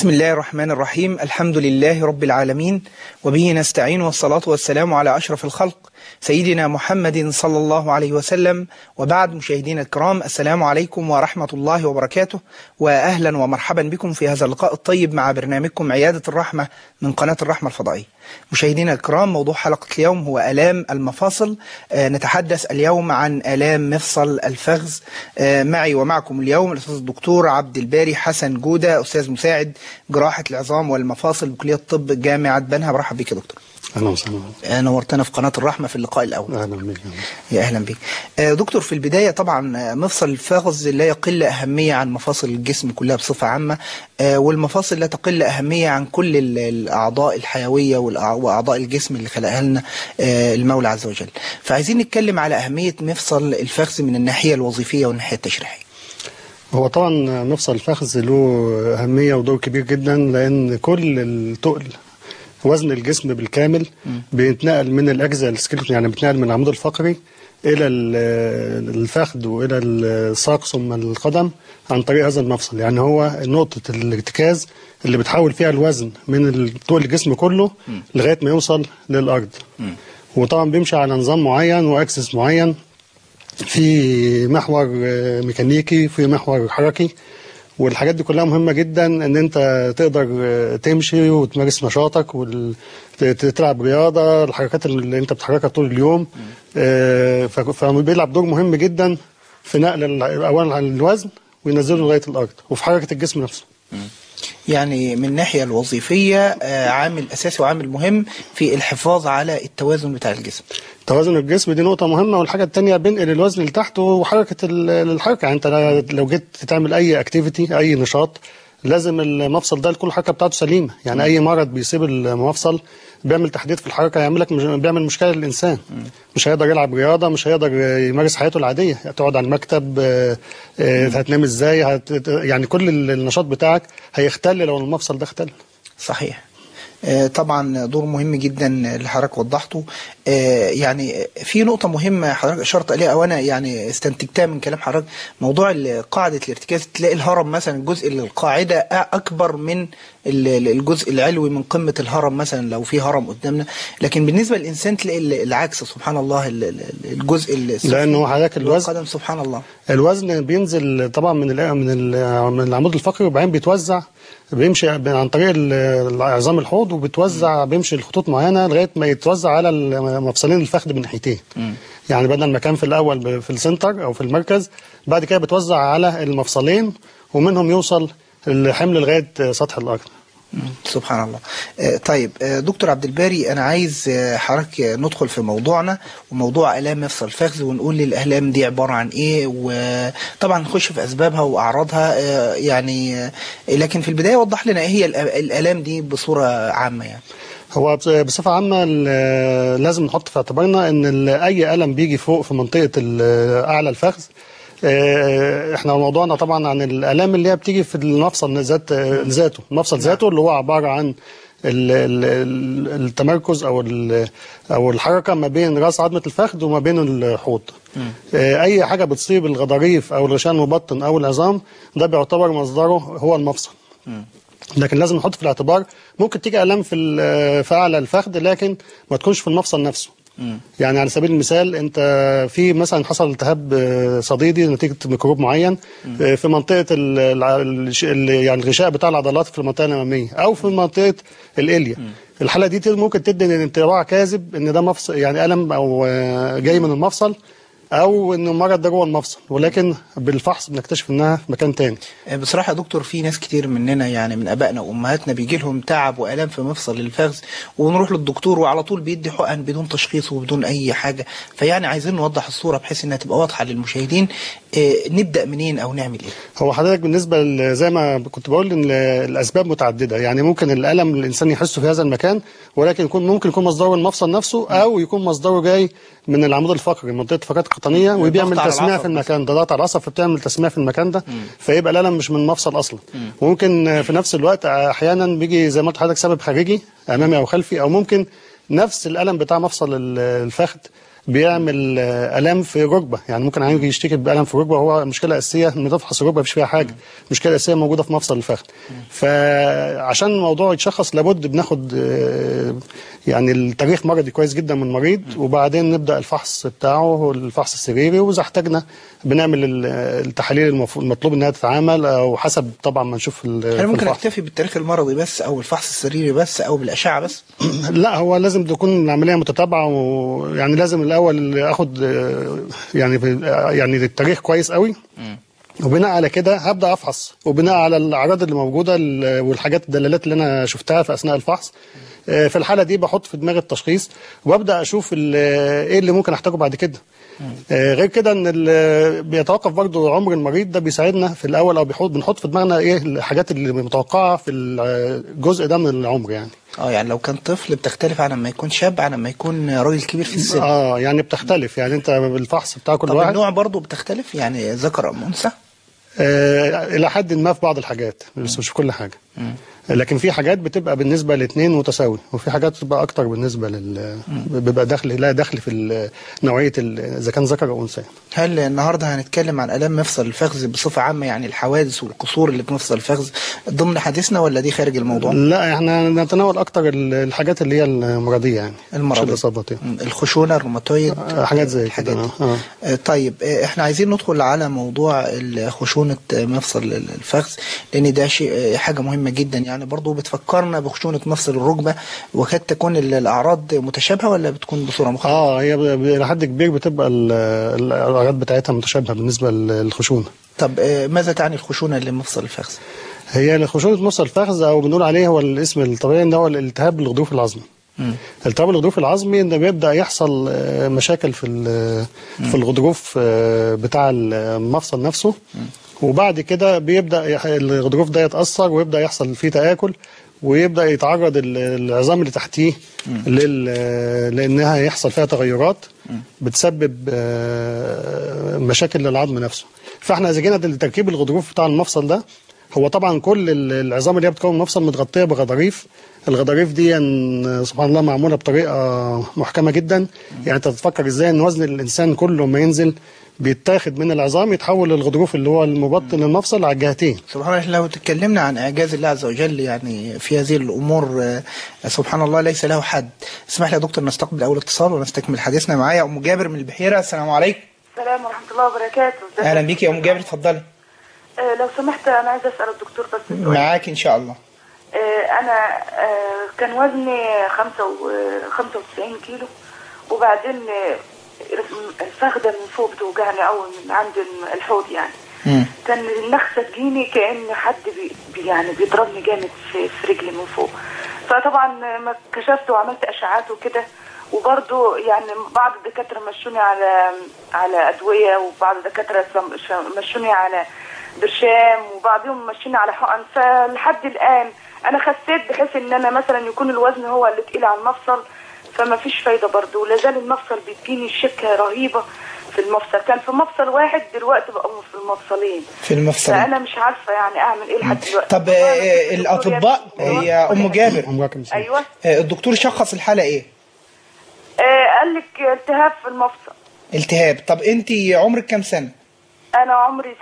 بسم الله الرحمن الرحيم الحمد لله رب العالمين وبه نستعين والصلاة والسلام على أشرف الخلق سيدنا محمد صلى الله عليه وسلم وبعد مشاهدينا الكرام السلام عليكم ورحمة الله وبركاته وأهلا ومرحبا بكم في هذا اللقاء الطيب مع برنامجكم عيادة الرحمة من قناة الرحمة الفضائية مشاهدينا الكرام موضوع حلقة اليوم هو آلام المفاصل آه نتحدث اليوم عن آلام مفصل الفخذ آه معي ومعكم اليوم الأستاذ الدكتور عبد الباري حسن جودة أستاذ مساعد جراحة العظام والمفاصل بكلية الطب جامعة بنها برحب بك يا دكتور اهلا وسهلا آه نورتنا في قناة الرحمة في اللقاء الأول اهلا بك يا أهلا بك آه دكتور في البداية طبعا مفصل الفخذ لا يقل أهمية عن مفاصل الجسم كلها بصفة عامة آه والمفاصل لا تقل أهمية عن كل ال- الأعضاء الحيوية والأع- وأعضاء الجسم اللي خلقها لنا آه المولى عز وجل فعايزين نتكلم على أهمية مفصل الفخذ من الناحية الوظيفية والناحية التشريحية هو طبعا مفصل الفخذ له اهميه ودور كبير جدا لان كل التقل وزن الجسم بالكامل بيتنقل من الاجزاء السكيلتون يعني بيتنقل من العمود الفقري الى ال- الفخذ والى الساق ثم القدم عن طريق هذا المفصل يعني هو نقطه الارتكاز اللي بتحول فيها الوزن من طول الجسم كله لغايه ما يوصل للارض وطبعا بيمشي على نظام معين واكسس معين في محور آه، ميكانيكي في محور حركي والحاجات دي كلها مهمة جدا ان انت تقدر آه، تمشي وتمارس نشاطك وتلعب رياضة الحركات اللي انت بتحركها طول اليوم آه، ف- فبيلعب دور مهم جدا في نقل ال- اولا الوزن وينزله لغاية الارض وفي حركة الجسم نفسه يعني من الناحية الوظيفية آه، عامل أساسي وعامل مهم في الحفاظ على التوازن بتاع الجسم توازن الجسم دي نقطة مهمة والحاجة التانية بنقل الوزن لتحت وحركة ال- الحركة يعني انت لو جيت تعمل اي اكتيفيتي اي نشاط لازم المفصل ده كل الحركة بتاعته سليمة يعني اي مرض بيصيب المفصل بيعمل تحديد في الحركة يعمل لك مش- بيعمل مشكلة للإنسان مش هيقدر يلعب رياضة مش هيقدر يمارس حياته العادية تقعد على المكتب آه، آه، هتنام ازاي هت... يعني كل النشاط بتاعك هيختل لو المفصل ده اختل صحيح آه، طبعا دور مهم جدا اللي حضرتك وضحته آه، يعني في نقطة مهمة حضرتك أشرت عليها أو أنا يعني استنتجتها من كلام حضرتك موضوع ال- قاعدة الارتكاز تلاقي الهرم مثلا الجزء اللي القاعدة أكبر من ال- ال- الجزء العلوي من قمة الهرم مثلا لو في هرم قدامنا لكن بالنسبة للإنسان تلاقي ال- العكس سبحان الله ال- ال- الجزء السفلي لأن هو حضرتك اللي هو الوزن- القدم سبحان الله الوزن بينزل طبعا من ال من ال من العمود الفقري وبعدين بيتوزع بيمشي عن طريق ال- عظام الحوض وبتوزع بيمشي لخطوط معينه لغايه ما يتوزع على مفصلين الفخذ من ناحيتين يعني بدل ما كان في الاول ب- في السنتر او في المركز بعد كده بتوزع على المفصلين ومنهم يوصل الحمل لغايه سطح الارض مم، سبحان الله آه، طيب آه، دكتور عبد الباري انا عايز آه، حضرتك آه، ندخل في موضوعنا وموضوع الام مفصل الفخذ ونقول لي الالام دي عباره عن ايه وطبعا نخش في اسبابها واعراضها آه، يعني آه، لكن في البدايه وضح لنا ايه هي الآ- الالام دي بصوره عامه يعني هو بص- بصفة عامة ال- لازم نحط في اعتبارنا ان ال- اي ألم بيجي فوق في منطقة ال- اعلى الفخذ آه، احنا موضوعنا طبعا عن الالام اللي هي بتيجي في المفصل ذات ذاته المفصل ذاته اللي هو عبارة عن ال- ال- ال- التمركز او ال- او الحركه ما بين راس عظمه الفخذ وما بين الحوض آه، اي حاجه بتصيب الغضاريف او الغشاء المبطن او العظام ده بيعتبر مصدره هو المفصل لكن لازم نحط في الاعتبار ممكن تيجي الام في ال- في اعلى الفخذ لكن ما تكونش في المفصل نفسه يعني على سبيل المثال انت في مثلا حصل التهاب آه، صديدي نتيجه ميكروب معين آه، في منطقه ال- الع- الش- ال- يعني الغشاء بتاع العضلات في المنطقه الاماميه او في منطقه الاليا الحاله دي ممكن تدي انطباع كاذب ان ده مفصل يعني الم او آه، جاي من المفصل او ان المرض ده جوه المفصل ولكن بالفحص بنكتشف انها في مكان تاني آه، بصراحة يا دكتور في ناس كتير مننا يعني من أبائنا وأمهاتنا بيجي لهم تعب وآلام في مفصل الفخذ ونروح للدكتور وعلى طول بيدي حقن بدون تشخيص وبدون أي حاجة فيعني عايزين نوضح الصورة بحيث إنها تبقى واضحة للمشاهدين آه، نبدأ منين أو نعمل إيه هو حضرتك بالنسبه ل- زي ما كنت بقول ان الاسباب متعدده يعني ممكن الالم الانسان يحسه في هذا المكان ولكن يكون ممكن يكون مصدره المفصل نفسه او يكون مصدره جاي من العمود الفقري منطقه الفقرات القطنيه وبيعمل ضغط على تسميع العصب في المكان ده ضغط على العصب فبتعمل تسميع في المكان ده فيبقى الالم مش من المفصل اصلا وممكن في نفس الوقت احيانا بيجي زي ما قلت لحضرتك سبب خارجي امامي او خلفي او ممكن نفس الالم بتاع مفصل ال- الفخذ بيعمل آه، الام في الركبه يعني ممكن عيان يجي يشتكي بالم في الركبه هو المشكله الاساسيه ان تفحص الركبه مفيش فيها حاجه المشكله الاساسيه موجوده في مفصل الفخذ فعشان الموضوع يتشخص لابد بناخد آه، يعني التاريخ مرضي كويس جدا من المريض وبعدين نبدا الفحص بتاعه الفحص السريري واذا احتاجنا بنعمل ال- التحاليل المف- المطلوب انها تتعمل او حسب طبعا ما نشوف ال- هل في ممكن الفحص. اكتفي بالتاريخ المرضي بس او الفحص السريري بس او بالاشعه بس لا هو لازم تكون العمليه متتابعه ويعني لازم الاول اخد آه، يعني في- يعني التاريخ كويس قوي وبناء على كده هبدا افحص وبناء على الاعراض اللي موجوده ال- والحاجات الدلالات اللي انا شفتها في اثناء الفحص آه، في الحاله دي بحط في دماغي التشخيص وابدا اشوف ال- ايه اللي ممكن احتاجه بعد كده آه، غير كده ان ال- بيتوقف برضو عمر المريض ده بيساعدنا في الاول او بيحط بنحط في دماغنا ايه الحاجات اللي متوقعه في الجزء ده من العمر يعني اه يعني لو كان طفل بتختلف عن لما يكون شاب عن لما يكون راجل كبير في السن اه يعني بتختلف يعني انت بالفحص بتاع كل طب واحد النوع برضه بتختلف يعني ذكر ام انثى آه الى حد ما في بعض الحاجات بس مش في كل حاجه لكن في حاجات بتبقى بالنسبه لاثنين متساوي وفي حاجات بتبقى اكتر بالنسبه لل بيبقى دخل لا دخل في ال- نوعيه ال- اذا كان ذكر او انثى هل النهارده هنتكلم عن الام مفصل الفخذ بصفه عامه يعني الحوادث والقصور اللي في مفصل الفخذ ضمن حديثنا ولا دي خارج الموضوع؟ لا احنا نتناول اكتر ال- الحاجات اللي هي المرضيه يعني مش المرضية. الاصابات يعني. م، الخشونه الروماتويد آه، حاجات زي الحاجات كده دي. آه. آه، طيب آه، احنا عايزين ندخل على موضوع ال- خشونه آه، مفصل ال- الفخذ لان ده شيء آه، حاجه مهمه جدا يعني برضو بتفكرنا بخشونه مفصل الركبه وقد تكون ال- الاعراض متشابهه ولا بتكون بصوره مختلفه؟ اه هي ب- ب- الى حد كبير بتبقى ال- الاعراض بتاعتها متشابهه بالنسبه للخشونه طب آه، ماذا تعني الخشونه لمفصل الفخذ؟ هي خشونه مفصل الفخذ او بنقول عليه هو الاسم الطبيعي ان هو الالتهاب الغضروف العظمي مم. التهاب الغضروف العظمي ان بيبدا يحصل آه، مشاكل في ال- في الغضروف آه، بتاع المفصل نفسه وبعد كده بيبدا يح- الغضروف ده يتاثر ويبدا يحصل فيه تاكل ويبدا يتعرض ال- العظام اللي تحتيه لل لانها يحصل فيها تغيرات بتسبب آه، مشاكل للعظم نفسه فاحنا اذا جينا لتركيب الغضروف بتاع المفصل ده هو طبعا كل ال- العظام اللي هي بتكون المفصل متغطيه بغضاريف الغضاريف دي يعني سبحان الله معموله بطريقه محكمه جدا يعني انت تتفكر ازاي ان وزن الانسان كله لما ينزل بيتاخد من العظام يتحول للغضروف اللي هو المبطن للمفصل على الجهتين سبحان الله لو تكلمنا عن اعجاز الله عز وجل يعني في هذه الامور آه، سبحان الله ليس له حد اسمح لي يا دكتور نستقبل اول اتصال ونستكمل حديثنا معايا ام جابر من البحيره السلام عليكم السلام ورحمة الله وبركاته ازيك؟ اهلا بيك يا ام جابر اتفضلي آه لو سمحت أنا عايزة أسأل الدكتور بس سؤال معاك ان شاء الله آه أنا آه كان وزني خمسة و خمسة وتسعين كيلو وبعدين آه الفخدة من فوق بتوجعني أوي من عند الحوض يعني مم. كان النخسة تجيني كأن حد بي بي- يعني بيضربني جامد في, في رجلي من فوق فطبعا ما كشفت وعملت أشعات وكده وبرضه يعني بعض الدكاترة مشوني على على أدوية وبعض الدكاترة سم- ش- مشوني على برشام وبعضهم مشوني على حقن فلحد الآن أنا خسيت بحيث إن أنا مثلا يكون الوزن هو اللي تقيل على المفصل فما فيش فايدة برضه ولا زال المفصل بتجيني شكة رهيبة في المفصل كان في مفصل واحد دلوقتي بقى في المفصلين في المفصل فانا مش عارفه يعني اعمل ايه لحد دلوقتي طب آه، آه، الاطباء يا ام جابر عمرها كام سنه؟ ايوه آه، الدكتور شخص الحاله ايه آه قال لك التهاب في المفصل التهاب طب انت عمرك كام سنه انا عمري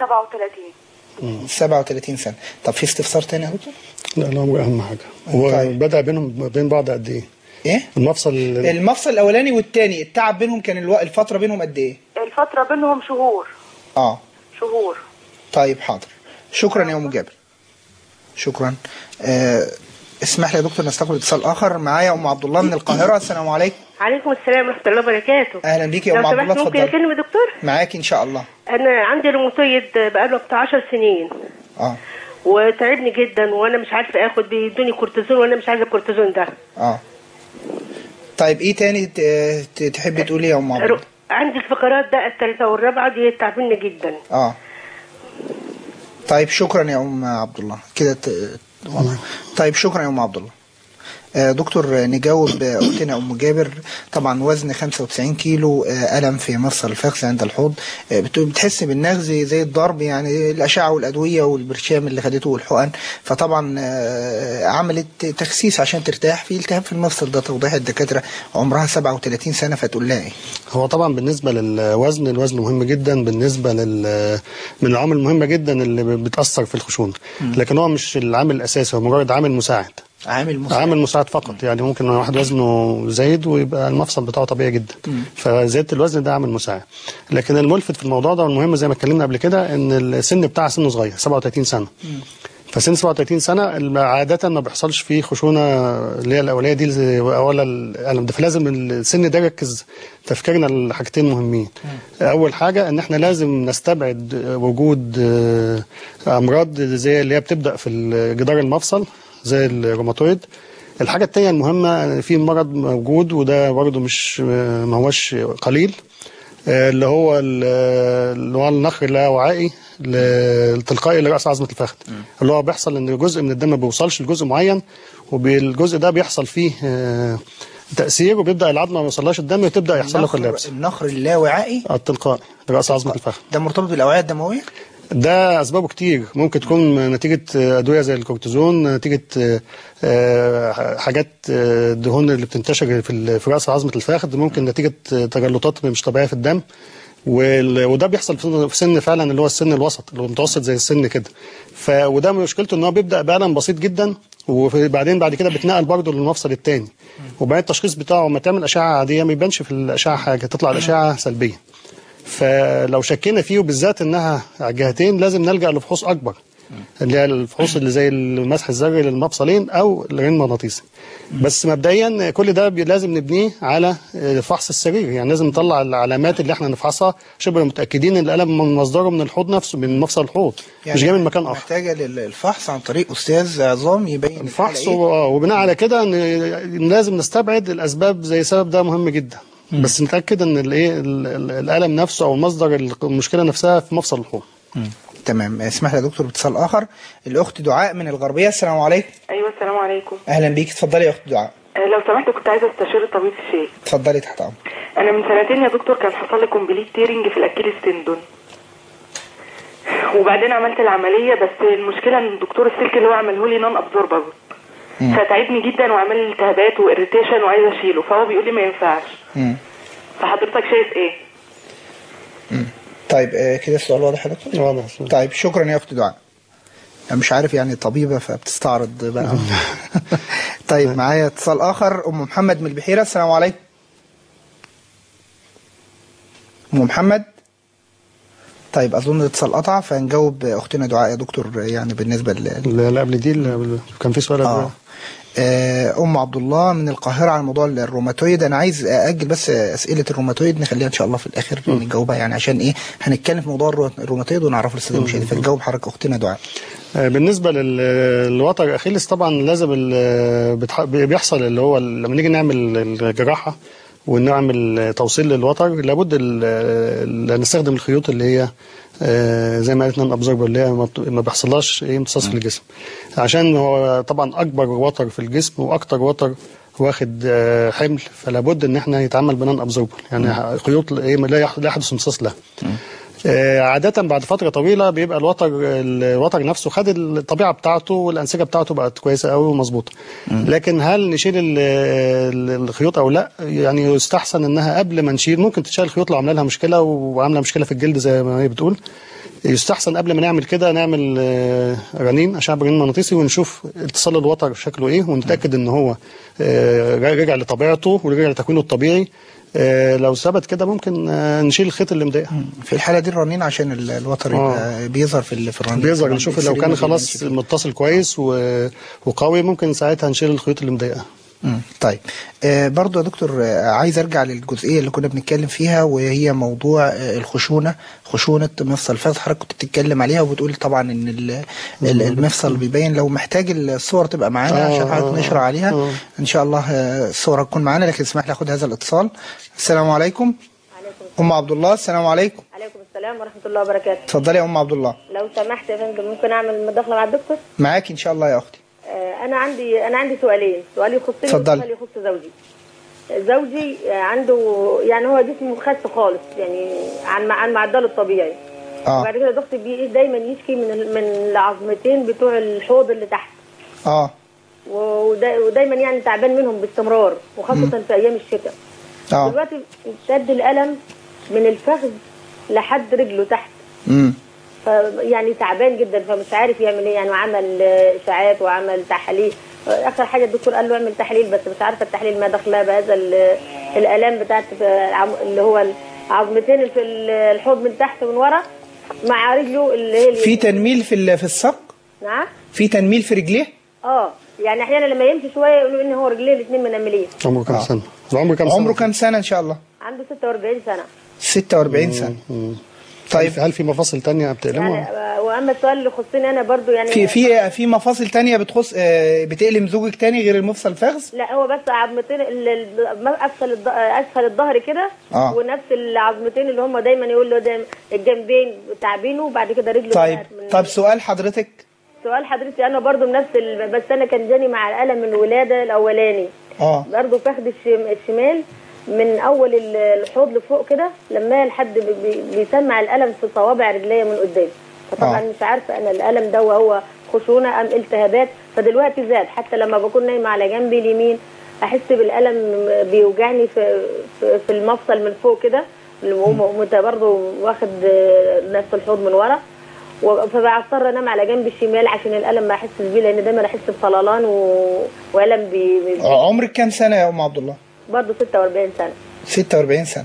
37 37 سنه طب في استفسار تاني يا دكتور لا العمر اهم حاجه هو طيب. بدا بينهم بين بعض قد ايه؟ ايه المفصل المفصل الاولاني والتاني التعب بينهم كان الوقت الفتره بينهم قد ايه الفتره بينهم شهور اه شهور طيب حاضر شكرا يا ام جابر شكرا آه اسمح لي يا دكتور نستقبل اتصال اخر معايا ام عبد الله من القاهره السلام عليكم عليكم السلام ورحمة الله وبركاته اهلا بيك يا لو ام عبد سمحت الله ممكن اتفضلي أكلم يا دكتور معاك ان شاء الله أنا عندي روماتويد بقاله بتاع 10 سنين اه وتعبني جدا وأنا مش عارفة آخد بيدوني كورتيزون وأنا مش عايزة الكورتيزون ده اه طيب ايه تاني ت- ت- تحبي تقولي يا ام عبد رو- الله عندي الفقرات ده الثالثة والرابعة دي تعبني جدا اه طيب شكرا يا ام عبد الله كده ت... واضح. طيب شكرا يا ام عبد الله آه، دكتور آه، نجاوب آه، اختنا ام جابر طبعا وزن 95 كيلو آه، الم في مفصل الفخذ عند الحوض آه، بت- بتحس بالنغز زي الضرب يعني الاشعه والادويه والبرشام اللي خدته والحقن فطبعا آه، عملت تخسيس عشان ترتاح في التهاب في المفصل ده توضيح الدكاتره عمرها 37 سنه فتقول لها ايه؟ هو طبعا بالنسبة للوزن الوزن مهم جدا بالنسبة لل من العوامل المهمة جدا اللي بتأثر في الخشونة لكن هو مش العامل الأساسي هو مجرد عامل مساعد عامل مساعد. عامل مساعد فقط يعني ممكن واحد وزنه زايد ويبقى المفصل بتاعه طبيعي جدا فزيادة الوزن ده عامل مساعد لكن الملفت في الموضوع ده والمهم زي ما اتكلمنا قبل كده ان السن بتاعها سنه صغير 37 سنة فسن 37 سنة الم- عادة ما بيحصلش فيه خشونة اللي هي الأولية دي زي- ولا الألم ده فلازم السن ده يركز تفكيرنا لحاجتين مهمين أول حاجة إن إحنا لازم نستبعد وجود آه، أمراض زي اللي هي بتبدأ في جدار المفصل زي الروماتويد الحاجة التانية المهمة في مرض موجود وده برضه مش ما هوش قليل آه، اللي هو ال- اللي هو النخر اللاوعائي ل- التلقائي لراس عظمه الفخذ اللي هو بيحصل ان جزء من الدم ما بيوصلش لجزء معين والجزء ده بيحصل فيه آه، تاثير وبيبدا العظمه ما يوصلهاش الدم وتبدا يحصل له النخر, كولابس النخر اللاوعائي التلقائي لراس عظمه الفخذ ده مرتبط بالاوعيه الدمويه؟ ده اسبابه كتير ممكن تكون نتيجه ادويه زي الكورتيزون نتيجه آه، حاجات آه، دهون اللي بتنتشر في ال- في راس عظمه الفخذ ممكن نتيجه تجلطات مش طبيعيه في الدم وال- وده بيحصل في في سن فعلا اللي هو السن الوسط اللي هو متوسط زي السن كده ف وده مشكلته ان هو بيبدا بألم بسيط جدا وبعدين بعد كده بتنقل برضه للمفصل الثاني وبعدين التشخيص بتاعه لما تعمل اشعه عاديه ما يبانش في الاشعه حاجه تطلع الاشعه سلبيه فلو شكينا فيه وبالذات انها على الجهتين لازم نلجا لفحوص اكبر اللي هي الفحوص اللي زي المسح الذري للمفصلين او الرنين المغناطيسي بس مبدئيا كل ده بي- لازم نبنيه على فحص السرير يعني لازم نطلع العلامات اللي احنا نفحصها عشان نبقى متاكدين ان الالم من مصدره من الحوض نفسه من مفصل الحوض مش جاي من مكان اخر محتاجه للفحص عن طريق استاذ عظام يبين الفحص الحالة إيه؟ و- وبناء على كده ان إن لازم نستبعد الاسباب زي سبب ده مهم جدا بس نتاكد ان الايه ال- ال- الالم نفسه او مصدر المشكله نفسها في مفصل الحوض تمام اسمح لي يا دكتور باتصال اخر الاخت دعاء من الغربيه السلام عليكم ايوه السلام عليكم اهلا بيك اتفضلي يا اخت دعاء آه، لو سمحت كنت عايزه استشير الطبيب في شيء اتفضلي تحت امرك انا من سنتين يا دكتور كان حصل لي كومبليت تيرنج في الاكيليس تندون وبعدين عملت العمليه بس المشكله ان الدكتور السلك اللي هو عمله لي نون ابزوربابل فتعبني جدا وعمل لي التهابات واريتيشن وعايزه اشيله فهو بيقول لي ما ينفعش مم. فحضرتك شايف ايه طيب آه، كده السؤال واضح يا دكتور واضح طيب شكرا يا اخت دعاء أنا مش عارف يعني طبيبه فبتستعرض بقى طيب معايا اتصال اخر ام محمد من البحيره السلام عليكم ام محمد طيب اظن الاتصال قطع فنجاوب اختنا دعاء يا دكتور يعني بالنسبه لل اللي قبل دي اللي كان في سؤال قبل آه. آه، ام عبد الله من القاهره على موضوع الروماتويد انا عايز اجل بس اسئله الروماتويد نخليها ان شاء الله في الاخر نجاوبها يعني عشان ايه هنتكلم في موضوع الرو- الروماتويد ونعرفه للساده المشاهدين فتجاوب حضرتك اختنا دعاء آه، بالنسبه لل- للوتر الاخيلس طبعا لازم ال- بتح- بيحصل اللي هو لما نيجي نعمل الجراحه ونعمل توصيل للوتر لابد ال- ال- نستخدم الخيوط اللي هي آه، زي ما قالت نان ابزوربر اللي هي ما بت- ما بيحصلهاش ايه امتصاص في الجسم عشان هو طبعا اكبر وتر في الجسم واكتر وتر واخد آه، حمل فلا بد ان احنا يتعمل بنان ابزوربر يعني خيوط ايه لا يح- لا يحدث امتصاص لها آه، عادة بعد فترة طويلة بيبقى الوتر الوتر نفسه خد الطبيعة بتاعته والأنسجة بتاعته بقت كويسة قوي ومظبوطة. لكن هل نشيل ال- ال- الخيوط أو لا؟ يعني يستحسن إنها قبل ما نشيل ممكن تشيل الخيوط لو عاملة لها مشكلة وعاملة مشكلة في الجلد زي ما هي بتقول. يستحسن قبل ما نعمل كده نعمل آه، رنين أشعة برنين مغناطيسي ونشوف اتصال الوتر شكله إيه ونتأكد إن هو آه، رجع لطبيعته ورجع لتكوينه الطبيعي. آه، لو ثبت كده ممكن آه، نشيل الخيط اللي مضايقها. في الحاله دي الرنين عشان ال- الوتر يبقى بيظهر في ال- في الرنين بيظهر طبعاً نشوف لو السليم كان ما خلاص بيبانش فيه. متصل كويس و... وقوي ممكن ساعتها نشيل الخيوط اللي مضايقها مم. طيب آه برضو يا دكتور آه عايز ارجع للجزئيه اللي كنا بنتكلم فيها وهي موضوع آه الخشونه خشونه مفصل الفخذ حضرتك كنت بتتكلم عليها وبتقول طبعا ان ال- ال- المفصل بيبين لو محتاج الصور تبقى معانا آه، عشان حضرتك آه، نشرح عليها آه. ان شاء الله آه الصور تكون معانا لكن اسمح لي اخد هذا الاتصال السلام عليكم عليكم ام عبد الله السلام عليكم عليكم السلام ورحمة الله وبركاته اتفضلي يا ام عبد الله لو سمحت يا فندم ممكن أعمل مداخلة مع الدكتور معاكي ان شاء الله يا اختي آه انا عندي انا عندي سؤالين سؤال يخصني اتفضلي. وسؤال يخص زوجي زوجي عنده يعني هو جسمه خس خالص يعني عن عن معدله الطبيعي اه وبعد كده ضغط بي دايما يشكي من ال- من العظمتين بتوع الحوض اللي تحت اه ودا ودايما يعني تعبان منهم باستمرار وخاصه في ايام الشتاء اه دلوقتي اشتد الالم من الفخذ لحد رجله تحت امم فيعني تعبان جدا فمش عارف يعمل ايه يعني وعمل آه، اشاعات وعمل تحاليل آه، اخر حاجه الدكتور قال له اعمل تحليل بس مش عارفه التحليل ما دخلها بهذا ال- الالام بتاعت آه، عم- اللي هو العظمتين اللي في ال- الحوض من تحت ومن ورا مع رجله اللي هي في تنميل في ال- في الساق نعم في تنميل في رجليه اه يعني احيانا لما يمشي شويه يقولوا ان هو رجليه الاثنين منملين عمره كام سنه؟ عمره كام سنه؟ عمره كام سنه ان شاء الله عنده 46 سنه 46 سنه طيب هل في مفاصل تانية بتألمه؟ يعني آه، واما السؤال اللي يخصني انا برضو يعني في في في مفاصل تانية بتخص آه، بتألم زوجك تاني غير المفصل الفخذ لا هو بس عظمتين ال- ال- اسفل الض- اسفل الظهر كده آه. ونفس العظمتين اللي هم دايما يقول له دايما الجنبين تعبينه وبعد كده رجله طيب بقت من- طب سؤال حضرتك سؤال حضرتك انا برضو بنفس ال... بس انا كان جاني مع الالم من الولاده الاولاني اه برضو فخد الشم... الشمال من اول ال- الحوض لفوق كده لما لحد بي... بي- بيسمع الالم في صوابع رجليا من قدام فطبعا آه. مش عارفه انا الالم ده وهو خشونه ام التهابات فدلوقتي زاد حتى لما بكون نايمه على جنبي اليمين احس بالالم بيوجعني في في, في المفصل من فوق كده اللي هو مت- برضه واخد آه، نفس الحوض من ورا و- فبضطر انام على جنب الشمال عشان الالم ما احسش بيه لان دايما احس بطلالان و... والم بي... بي... عمرك كام سنه يا ام عبد الله برضه 46 سنه 46 سنه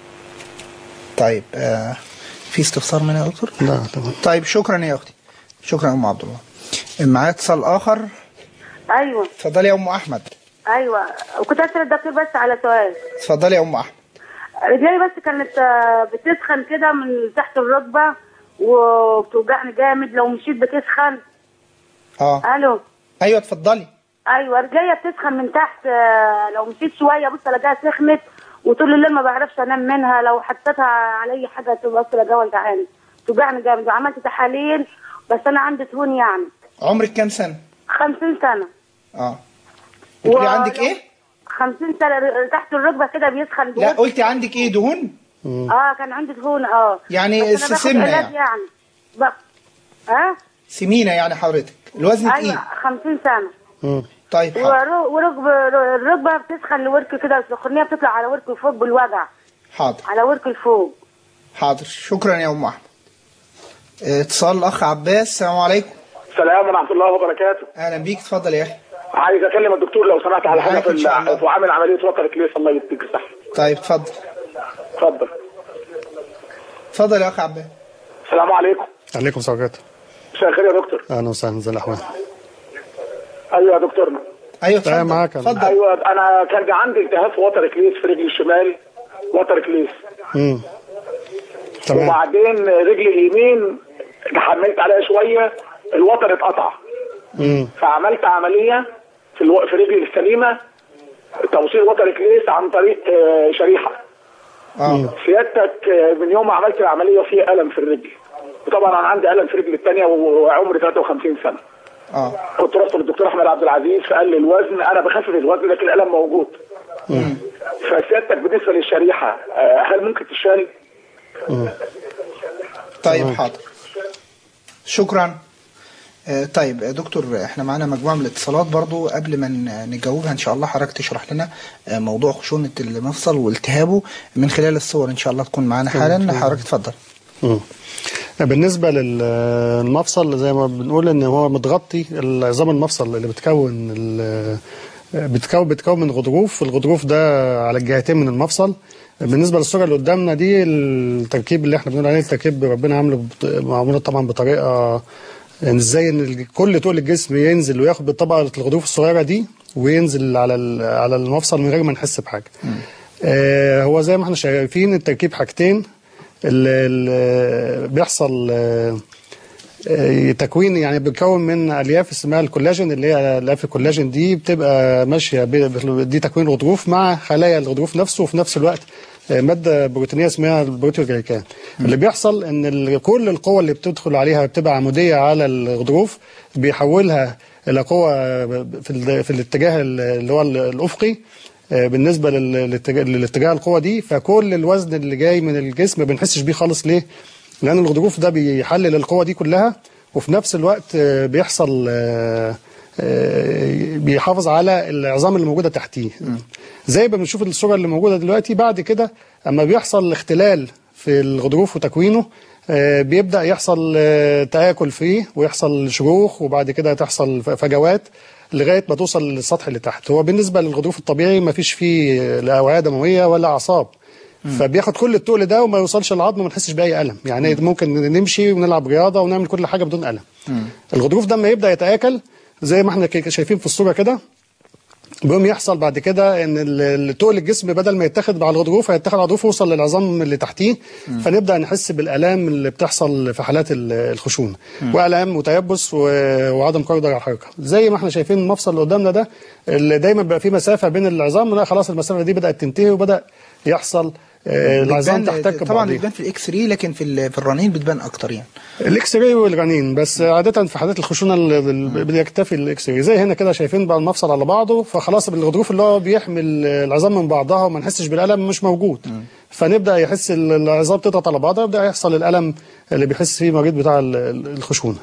طيب آه في استفسار منها يا دكتور لا تمام طيب شكرا يا اختي شكرا يا ام عبد الله معايا اتصال اخر ايوه اتفضلي يا ام احمد ايوه وكنت اسال الدكتور بس على سؤال اتفضلي يا ام احمد رجلي بس كانت آه، بتسخن كده من تحت الركبه وبتوجعني جامد لو مشيت بتسخن اه الو ايوه اتفضلي ايوه رجليا بتسخن من تحت آه، لو مشيت شويه بص الاقيها سخنت وطول الليل ما بعرفش انام منها لو حطيتها على اي حاجه تبص الاقيها وجعاني توجعني جامد وعملت تحاليل بس انا عندي دهون يعني عمرك كام سنه 50 سنه اه بتقولي و- عندك ايه 50 سنه ر- تحت الركبه كده بيسخن لا دهون قلتي عندك ايه دهون اه كان عندي دهون اه يعني بس أنا باخد سمنة علاج يعني. يعني بق... ها سمينه يعني حضرتك الوزن ايوه تقيل 50 سنه مم. طيب حاضر ور- وركب الركبه بتسخن لورك كده السخونيه بتطلع على ورك فوق بالوجع حاضر على ورك الفوق حاضر شكرا يا ام احمد اه، اتصال الاخ عباس السلام عليكم السلام ورحمه الله وبركاته اهلا بيك اتفضل يا اخي عايز اكلم الدكتور لو سمحت على حاجه معاك في إن شاء الله. ال- في عامل عمليه وتر كليس الله يديك الصحه طيب اتفضل اتفضل اتفضل يا اخ عباس السلام عليكم عليكم السلام ورحمة مساء الخير يا دكتور الله. اهلا وسهلا ازي الاحوال ايوه يا دكتورنا ايوه أيوة اتفضل معاك أنا. اتفضل ايوه انا كان عندي التهاب في وتر كليس في رجلي الشمال وتر كليس امم تمام وبعدين رجلي اليمين حملت عليها شويه الوتر اتقطع امم فعملت عمليه في الو... في رجلي السليمه توصيل وتر كليس عن طريق آه، شريحه اه سيادتك آه، من يوم ما عملت العمليه في الم في الرجل وطبعا انا عندي الم في رجلي الثانيه وعمري 53 سنه اه كنت رحت للدكتور احمد عبد العزيز فقال لي الوزن انا بخفف الوزن لكن الالم موجود فسيادتك بالنسبه للشريحه آه، هل ممكن تشال؟ طيب حاضر شكرا آه، طيب يا دكتور احنا معانا مجموعه من الاتصالات برضو قبل ما ن- نجاوبها ان شاء الله حضرتك تشرح لنا آه، موضوع خشونه المفصل والتهابه من خلال الصور ان شاء الله تكون معانا حالا حضرتك اتفضل مم. بالنسبة للمفصل زي ما بنقول ان هو متغطي العظام المفصل اللي بتكون ال- بتكون بتكون من غضروف الغضروف ده على الجهتين من المفصل بالنسبة للصورة اللي قدامنا دي التركيب اللي احنا بنقول عليه التركيب ربنا عامله بط- معمولة طبعا بطريقة يعني ازاي ان ال- كل طول الجسم ينزل وياخد بالطبقة الغضروف الصغيرة دي وينزل على ال- على المفصل من غير ما نحس بحاجة. آه هو زي ما احنا شايفين التركيب حاجتين اللي بيحصل آه، آه، تكوين يعني بيتكون من الياف اسمها الكولاجين اللي هي الياف الكولاجين دي بتبقى ماشيه ب- دي تكوين الغضروف مع خلايا الغضروف نفسه وفي نفس الوقت آه، ماده بروتينيه اسمها البروتيوجليكان اللي بيحصل ان ال- كل القوه اللي بتدخل عليها بتبقى عموديه على الغضروف بيحولها الى قوه في ال- في الاتجاه اللي هو الافقي آه، بالنسبه لل- للاتجاه للاتجاه القوه دي فكل الوزن اللي جاي من الجسم ما بنحسش بيه خالص ليه؟ لان الغضروف ده بيحلل القوه دي كلها وفي نفس الوقت آه، بيحصل آه، آه، بيحافظ على العظام اللي موجوده تحتيه زي ما بنشوف الصوره اللي موجوده دلوقتي بعد كده اما بيحصل اختلال في الغضروف وتكوينه آه، بيبدا يحصل آه، تاكل فيه ويحصل شروخ وبعد كده تحصل ف- فجوات لغايه ما توصل للسطح اللي تحت هو بالنسبه للغضروف الطبيعي ما فيش فيه لا اوعيه دمويه ولا اعصاب فبياخد كل التقل ده وما يوصلش للعظم وما نحسش باي الم يعني ممكن نمشي ونلعب رياضه ونعمل كل حاجه بدون الم الغضروف ده لما يبدا يتاكل زي ما احنا ك- شايفين في الصوره كده بيقوم يحصل بعد كده ان ال- التقل الجسم بدل ما يتاخد على الغضروف هيتاخد على الغضروف ويوصل للعظام اللي تحتيه فنبدا نحس بالالام اللي بتحصل في حالات ال- الخشونه والام وتيبس و- وعدم قدره على الحركه زي ما احنا شايفين المفصل اللي قدامنا ده اللي دايما بيبقى فيه مسافه بين العظام لا خلاص المسافه دي بدات تنتهي وبدا يحصل آه، العظام بتبان- تحتك طبعا ببعضيها. بتبان في الاكس راي لكن في ال- في الرنين بتبان اكتر يعني الاكس راي والرنين بس عاده في حالات الخشونه ال- ال- بيكتفي الاكس راي زي هنا كده شايفين بقى المفصل على بعضه فخلاص الغضروف اللي هو بيحمل العظام من بعضها وما نحسش بالالم مش موجود فنبدا يحس ال- العظام تضغط على بعضها يبدا يحصل الالم اللي بيحس فيه المريض بتاع ال- ال- الخشونه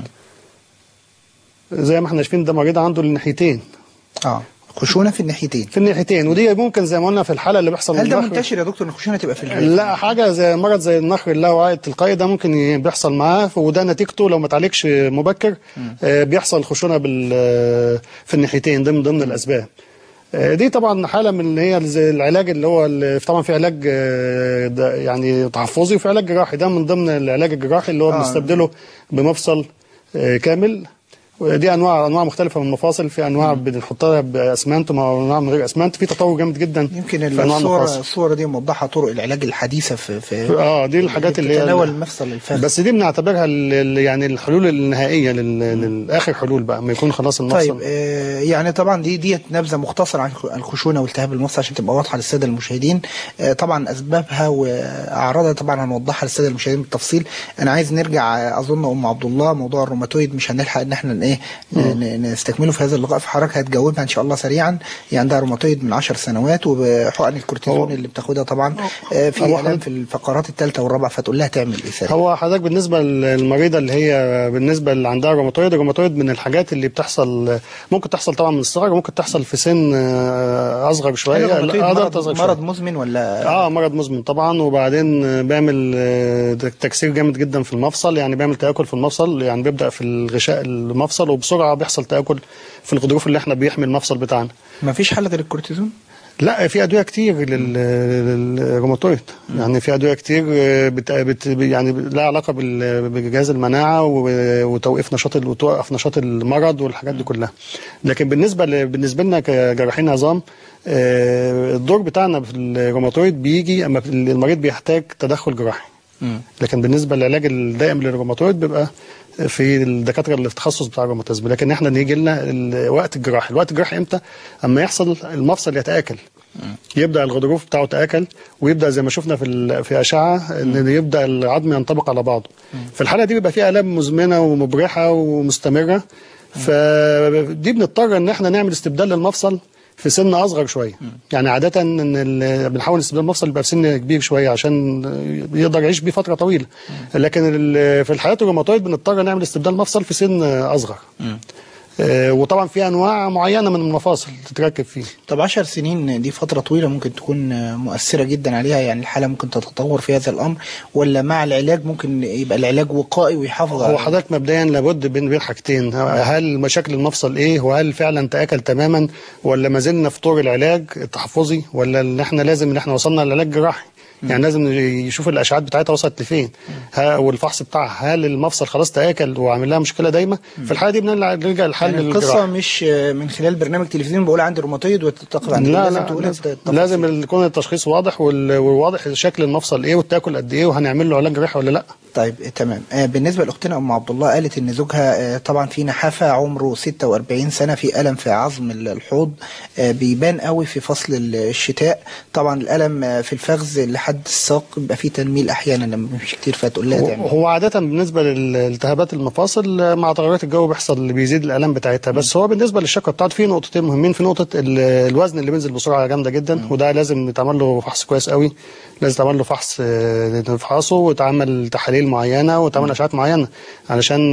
زي ما احنا شايفين ده مريض عنده الناحيتين اه خشونه في الناحيتين في الناحيتين ودي ممكن زي ما قلنا في الحاله اللي بيحصل هل ده النخر- منتشر يا دكتور ان الخشونه تبقى في الجسم لا حاجه زي مرض زي النخر اللاواعي التلقائي ده ممكن ي- بيحصل معاه وده نتيجته لو ما تعالجش مبكر آه، بيحصل خشونه بال آه، في الناحيتين ده من ضمن الاسباب آه، دي طبعا حاله من اللي هي زي العلاج اللي هو ال- طبعا في علاج آه، ده يعني تحفظي وفي علاج جراحي ده من ضمن العلاج الجراحي اللي هو آه. بنستبدله بمفصل آه، كامل ودي انواع انواع مختلفه من المفاصل في انواع بنحطها باسمنت وانواع من غير اسمنت في تطور جامد جدا يمكن في انواع الصوره المفاصل الصوره دي موضحه طرق العلاج الحديثه في في اه دي الحاجات اللي هي تتناول المفصل الفخذ بس دي بنعتبرها ال- ال- يعني الحلول النهائيه لل- للاخر حلول بقى ما يكون خلاص المفصل طيب آه يعني طبعا دي ديت نبذه مختصره عن الخشونه والتهاب المفصل عشان تبقى واضحه للساده المشاهدين آه طبعا اسبابها واعراضها طبعا هنوضحها للساده المشاهدين بالتفصيل انا عايز نرجع آه، اظن ام عبد الله موضوع الروماتويد مش هنلحق ان احنا ايه ن- نستكمله في هذا اللقاء فحضرتك هتجاوبها ان شاء الله سريعا هي عندها روماتويد من 10 سنوات وبحقن الكورتيزون هو- اللي بتاخدها طبعا آه في هو الام حضرتك- في الفقرات الثالثه والرابعه فتقول لها تعمل ايه سريع هو حضرتك بالنسبه للمريضه اللي هي بالنسبه اللي عندها روماتويد الروماتويد من الحاجات اللي بتحصل ممكن تحصل طبعا من الصغر وممكن تحصل في سن آه، اصغر هل شويه الروماتويد لا، أقدر مرض, تصغر شوية. مرض مزمن ولا اه مرض مزمن طبعا وبعدين آه، بيعمل آه، تكسير جامد جدا في المفصل يعني بيعمل تاكل في المفصل يعني بيبدا في الغشاء المفصل وبسرعه بيحصل تاكل في الغضروف اللي احنا بيحمي المفصل بتاعنا ما فيش حل غير الكورتيزون لا في ادويه كتير لل- للروماتويد يعني في ادويه كتير آه، بت... بت... يعني لها علاقه بال- بجهاز المناعه و- وتوقيف نشاط ال- وتوقف نشاط المرض والحاجات دي كلها لكن بالنسبه ل... بالنسبه لنا كجراحين عظام آه، الدور بتاعنا في الروماتويد بيجي اما المريض بيحتاج تدخل جراحي لكن بالنسبه للعلاج الدائم للروماتويد بيبقى في الدكاتره اللي في التخصص بتاع الروماتيزم لكن احنا نيجي لنا الوقت الجراحي الوقت الجراحي امتى اما يحصل المفصل يتاكل يبدا الغضروف بتاعه تاكل ويبدا زي ما شفنا في ال- في اشعه ان يبدا العظم ينطبق على بعضه في الحاله دي بيبقى فيها الام مزمنه ومبرحه ومستمره فدي بنضطر ان احنا نعمل استبدال للمفصل في سن اصغر شويه يعني عاده ان ال- بنحاول نستبدل المفصل يبقى في سن كبير شويه عشان يقدر يعيش بيه فتره طويله لكن ال- في الحالات الروماتويد بنضطر نعمل استبدال مفصل في سن اصغر آه، وطبعا في انواع معينه من المفاصل تتركب فيه طب 10 سنين دي فترة طويلة ممكن تكون مؤثرة جدا عليها يعني الحالة ممكن تتطور في هذا الأمر ولا مع العلاج ممكن يبقى العلاج وقائي ويحافظ هو على- حضرتك مبدئيا لابد بين بين حاجتين هل مشاكل المفصل ايه وهل فعلا تاكل تماما ولا ما زلنا في طور العلاج التحفظي ولا ان احنا لازم ان احنا وصلنا للعلاج الجراحي يعني لازم يشوف الاشعاعات بتاعتها وصلت لفين ها والفحص بتاعها هل المفصل خلاص تاكل وعامل لها مشكله دايمه في الحاله دي بنلجا للحل يعني القصة الجراحي مش من خلال برنامج تلفزيوني بقول عندي روماتويد وتتقف عندي لا لازم لا تقول لازم, التفاصيل. لازم يكون التشخيص واضح وال- وواضح شكل المفصل ايه والتاكل قد ايه وهنعمل له علاج جراحي ولا لا طيب آه، تمام آه، بالنسبه لاختنا ام عبد الله قالت ان زوجها آه، طبعا في نحافه عمره 46 سنه في الم في عظم ال- الحوض آه، بيبان قوي في فصل ال- الشتاء طبعا الالم آه، في الفخذ لحد الساق بيبقى فيه تنميل احيانا لما بيمشي كتير فتقول لها تعمل إيه؟ هو عادة بالنسبة لالتهابات المفاصل آه، مع تغيرات الجو بيحصل اللي بيزيد الآلام بتاعتها بس هو بالنسبة للشكوى بتاعته في نقطتين مهمين في نقطة ال- الوزن اللي بينزل بسرعة جامدة جدا وده لازم يتعمل له فحص كويس قوي لازم يتعمل له فحص آه، نفحصه وتعمل تحاليل معينة وتعمل أشعات معينة علشان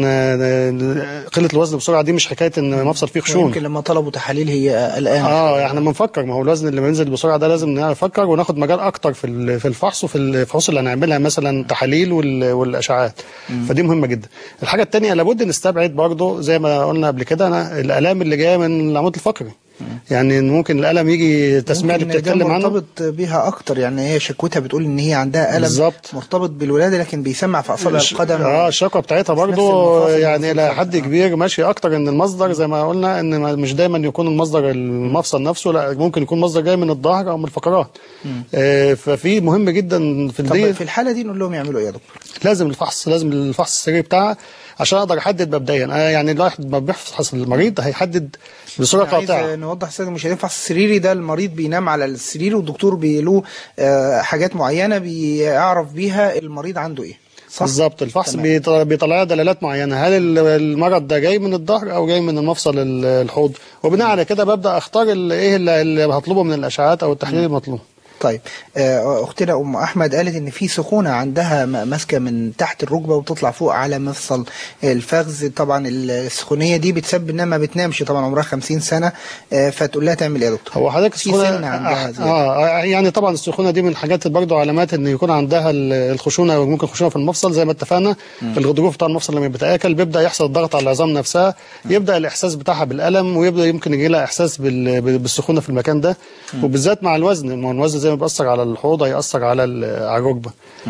آه، قلة الوزن بسرعة دي مش حكاية إن مفصل فيه خشونة يمكن لما طلبوا تحاليل هي قلقانه اه احنا بنفكر ما هو الوزن اللي بينزل بسرعه ده لازم نفكر وناخد مجال اكتر في ال- في الفحص وفي الفحوص اللي هنعملها مثلا تحاليل وال- والاشعاعات فدي مهمه جدا الحاجه الثانيه لابد نستبعد برضو زي ما قلنا قبل كده أنا الالام اللي جايه من العمود الفقري يعني ممكن الالم يجي تسمع اللي ممكن ده بتتكلم عنه مرتبط بيها اكتر يعني هي شكوتها بتقول ان هي عندها الم بالظبط. مرتبط بالولاده لكن بيسمع في اصابع الش- القدم اه الشكوى بتاعتها نفس برضو المفاصل يعني المفاصل. الى حد كبير ماشي اكتر ان المصدر زي ما قلنا ان ما- مش دايما يكون المصدر المفصل نفسه لا ممكن يكون مصدر جاي من الظهر او من الفقرات آه ففي مهم جدا في طب دي في الحاله دي نقول لهم يعملوا ايه يا دكتور؟ لازم الفحص لازم الفحص السريري بتاعها عشان اقدر احدد مبدئيا آه يعني الواحد ما بيفحص المريض هيحدد بصوره عايز قاطعه نوضح الساده المشاهدين الفحص السريري ده المريض بينام على السرير والدكتور بيله آه، حاجات معينه بيعرف بيها المريض عنده ايه صح؟ بالظبط الفحص تمام. بيط- بيطلع لها دلالات معينه هل ال- المرض ده جاي من الظهر او جاي من المفصل ال- الحوض وبناء على كده ببدا اختار ال- ايه اللي اللي هطلبه من الاشعاعات او التحليل المطلوب طيب آه، اختنا ام احمد قالت ان في سخونه عندها م- ماسكه من تحت الركبه وبتطلع فوق على مفصل الفخذ طبعا السخونيه دي بتسبب انها ما بتنامش طبعا عمرها 50 سنه آه، فتقول لها تعمل ايه يا دكتور؟ هو حضرتك في السخونه سن عندها آه, زيادة. اه يعني طبعا السخونه دي من الحاجات برضو علامات ان يكون عندها ال- الخشونه ممكن خشونه في المفصل زي ما اتفقنا الغضروف بتاع المفصل لما بيتاكل بيبدا يحصل ضغط على العظام نفسها يبدا الاحساس بتاعها بالالم ويبدا يمكن يجي لها احساس بال- بالسخونه في المكان ده وبالذات مع الوزن ما هو الوزن زي ما بيأثر على الحوض هيأثر على ال- على الركبه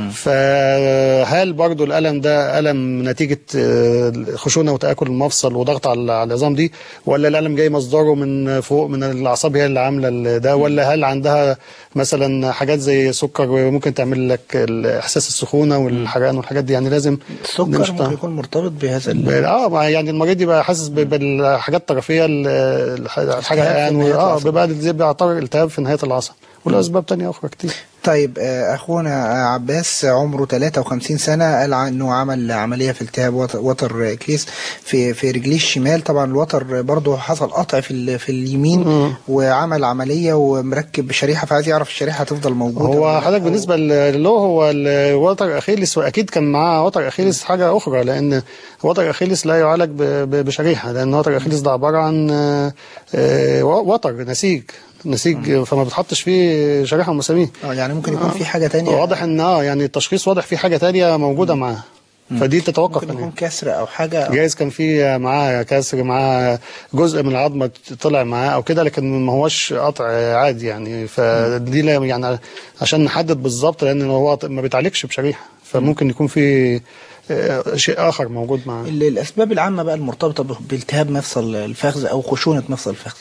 فهل برضو الالم ده الم نتيجه آه، خشونه وتاكل المفصل وضغط على على العظام دي ولا الالم جاي مصدره من فوق من الاعصاب هي اللي عامله ال- ده ولا هل عندها مثلا حاجات زي سكر ممكن تعمل لك ال- احساس السخونه والحرقان والحاجات دي يعني لازم السكر نمشي ممكن طبعاً. يكون مرتبط بهذا ال- ب- اه ما يعني المريض يبقى حاسس ب- بالحاجات الطرفيه ال- الح- الحاجه التهاب في يعني نهاية اه العصب. بيبقى زي بيعتبر التهاب في نهايه العصب والاسباب تانية اخرى كتير طيب آه، اخونا عباس عمره 53 سنه قال عن- انه عمل عمليه في التهاب وتر- وتر كليس في في رجليه الشمال طبعا الوتر برضه حصل قطع في ال- في اليمين وعمل عمليه ومركب شريحه فعايز يعرف الشريحه هتفضل موجوده ولا هو لا، حضرتك أو- بالنسبه ل- له هو الوتر اخيلس واكيد كان معاه وتر اخيلس حاجه اخرى لان وتر اخيلس لا يعالج ب- ب- بشريحه لان وتر اخيلس ده عباره عن آه، آه، وتر نسيج نسيج فما بتحطش فيه شريحه ومسامير اه يعني ممكن يكون في حاجه تانية واضح ان اه يعني التشخيص واضح في حاجه تانية موجوده معاه فدي تتوقف ممكن يكون منها كسر او حاجه جايز كان في معاه كسر معاه جزء من العظمه طلع معاه او كده لكن ما هوش قطع عادي يعني فدي لا يعني عشان نحدد بالظبط لان هو ما بيتعالجش بشريحه فممكن يكون في آه، شيء اخر موجود معاه ال- الاسباب العامه بقى المرتبطه ب- بالتهاب مفصل الفخذ او خشونه مفصل الفخذ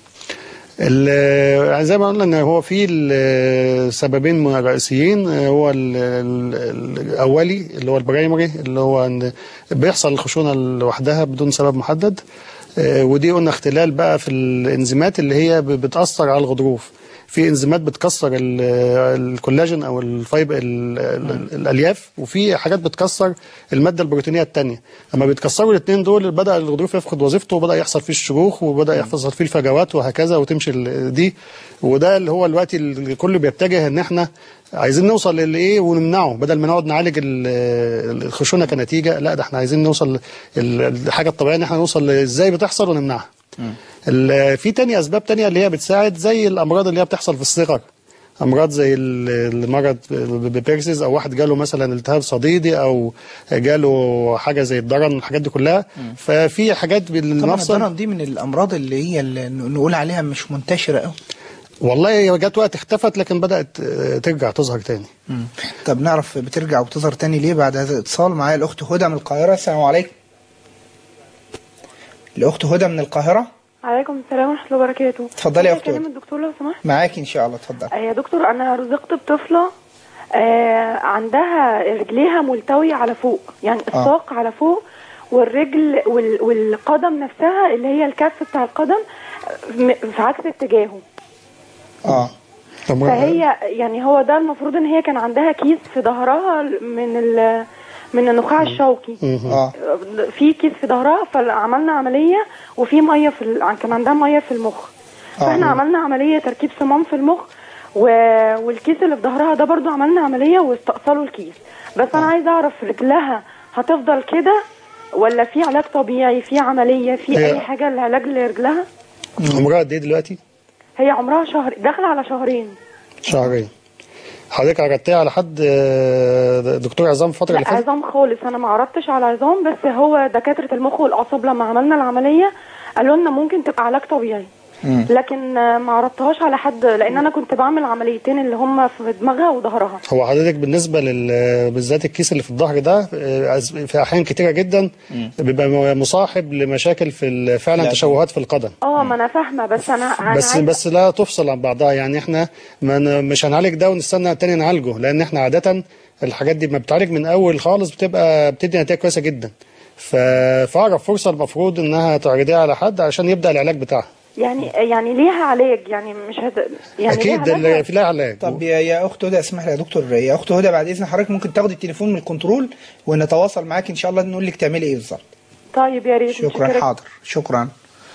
ال- يعني زي ما قلنا ان هو في ال- سببين رئيسيين هو ال- ال- الاولي اللي هو البرايمري اللي هو ان بيحصل الخشونه لوحدها بدون سبب محدد آه، ودي قلنا اختلال بقى في الانزيمات اللي هي ب- بتاثر على الغضروف في انزيمات بتكسر ال- الكولاجين او الفايب ال- ال- الالياف وفي حاجات بتكسر الماده البروتينيه الثانيه لما بيتكسروا الاثنين دول بدا الغضروف يفقد وظيفته وبدا يحصل فيه الشروخ وبدا يحصل فيه الفجوات وهكذا وتمشي ال- دي وده اللي هو الوقت اللي كله بيتجه ان احنا عايزين نوصل للايه ونمنعه بدل ما نقعد نعالج ال- الخشونه كنتيجه لا ده احنا عايزين نوصل ال- الحاجه الطبيعيه ان احنا نوصل ازاي بتحصل ونمنعها ال- في تاني اسباب تانية اللي هي بتساعد زي الامراض اللي هي بتحصل في الصغر امراض زي ال- المرض ببيرسيس او واحد جاله مثلا التهاب صديدي او جاله حاجه زي الضرن الحاجات دي كلها ففي حاجات طبعا بالمفصل الضرن دي من الامراض اللي هي اللي نقول عليها مش منتشره قوي والله هي جت وقت اختفت لكن بدات آه، ترجع تظهر تاني طب نعرف بترجع وتظهر تاني ليه بعد هذا الاتصال معايا الاخت هدى من القاهره السلام عليكم الاخت هدى من القاهره عليكم السلام ورحمة الله وبركاته اتفضلي يا ممكن أختي أكلم هدى. الدكتور لو سمحت معاكي ان شاء الله اتفضل آه، يا دكتور أنا رزقت بطفلة آه عندها رجليها ملتوية على فوق يعني الساق على فوق والرجل وال والقدم نفسها اللي هي الكف بتاع القدم م- في عكس اتجاهه اه طب فهي يعني هو ده المفروض ان هي كان عندها كيس في ظهرها من ال من النخاع الشوكي اه في كيس في ظهرها فعملنا عمليه وفي ميه في ال... كان عندها ميه في المخ فاحنا عملنا عمليه تركيب صمام في المخ و... والكيس اللي في ظهرها ده برضو عملنا عمليه واستأصلوا الكيس بس انا عايزه اعرف رجلها هتفضل كده ولا في علاج طبيعي في عمليه في هي- اي حاجه لعلاج لرجلها عمرها قد ايه دلوقتي؟ هي عمرها شهر داخله على شهرين شهرين حضرتك عرضتيها على حد آه، دكتور عظام الفترة اللي لا فاتت؟ عظام خالص انا ما عرضتش على عظام بس هو دكاتره المخ والاعصاب لما عملنا العمليه قالوا لنا ممكن تبقى علاج طبيعي لكن آه، ما عرضتهاش على حد لان انا كنت بعمل عمليتين اللي هم في دماغها وظهرها هو حضرتك بالنسبة لل بالذات الكيس اللي في الظهر ده آه، في أحيان كتيرة جدا بيبقى مصاحب لمشاكل في ال- فعلا لا. تشوهات في القدم اه ما انا فاهمه بس انا انا بس عايزة- بس لا تفصل عن بعضها يعني احنا ما ن- مش هنعالج ده ونستنى التاني نعالجه لان احنا عاده الحاجات دي ما بتعالج من اول خالص بتبقى بتدي نتائج كويسه جدا ف- فاقرب فرصه المفروض انها تعرضيها على حد عشان يبدا العلاج بتاعها يعني يعني ليها علاج يعني مش هت... يعني اكيد ليها اللي علاج في لها علاج طب يا يا اخت هدى اسمح لي يا دكتور يا اخت هدى بعد اذن حضرتك ممكن تاخدي التليفون من الكنترول ونتواصل معاك ان شاء الله نقول لك تعملي ايه بالظبط طيب يا ريت شكرا متشكرة. حاضر شكرا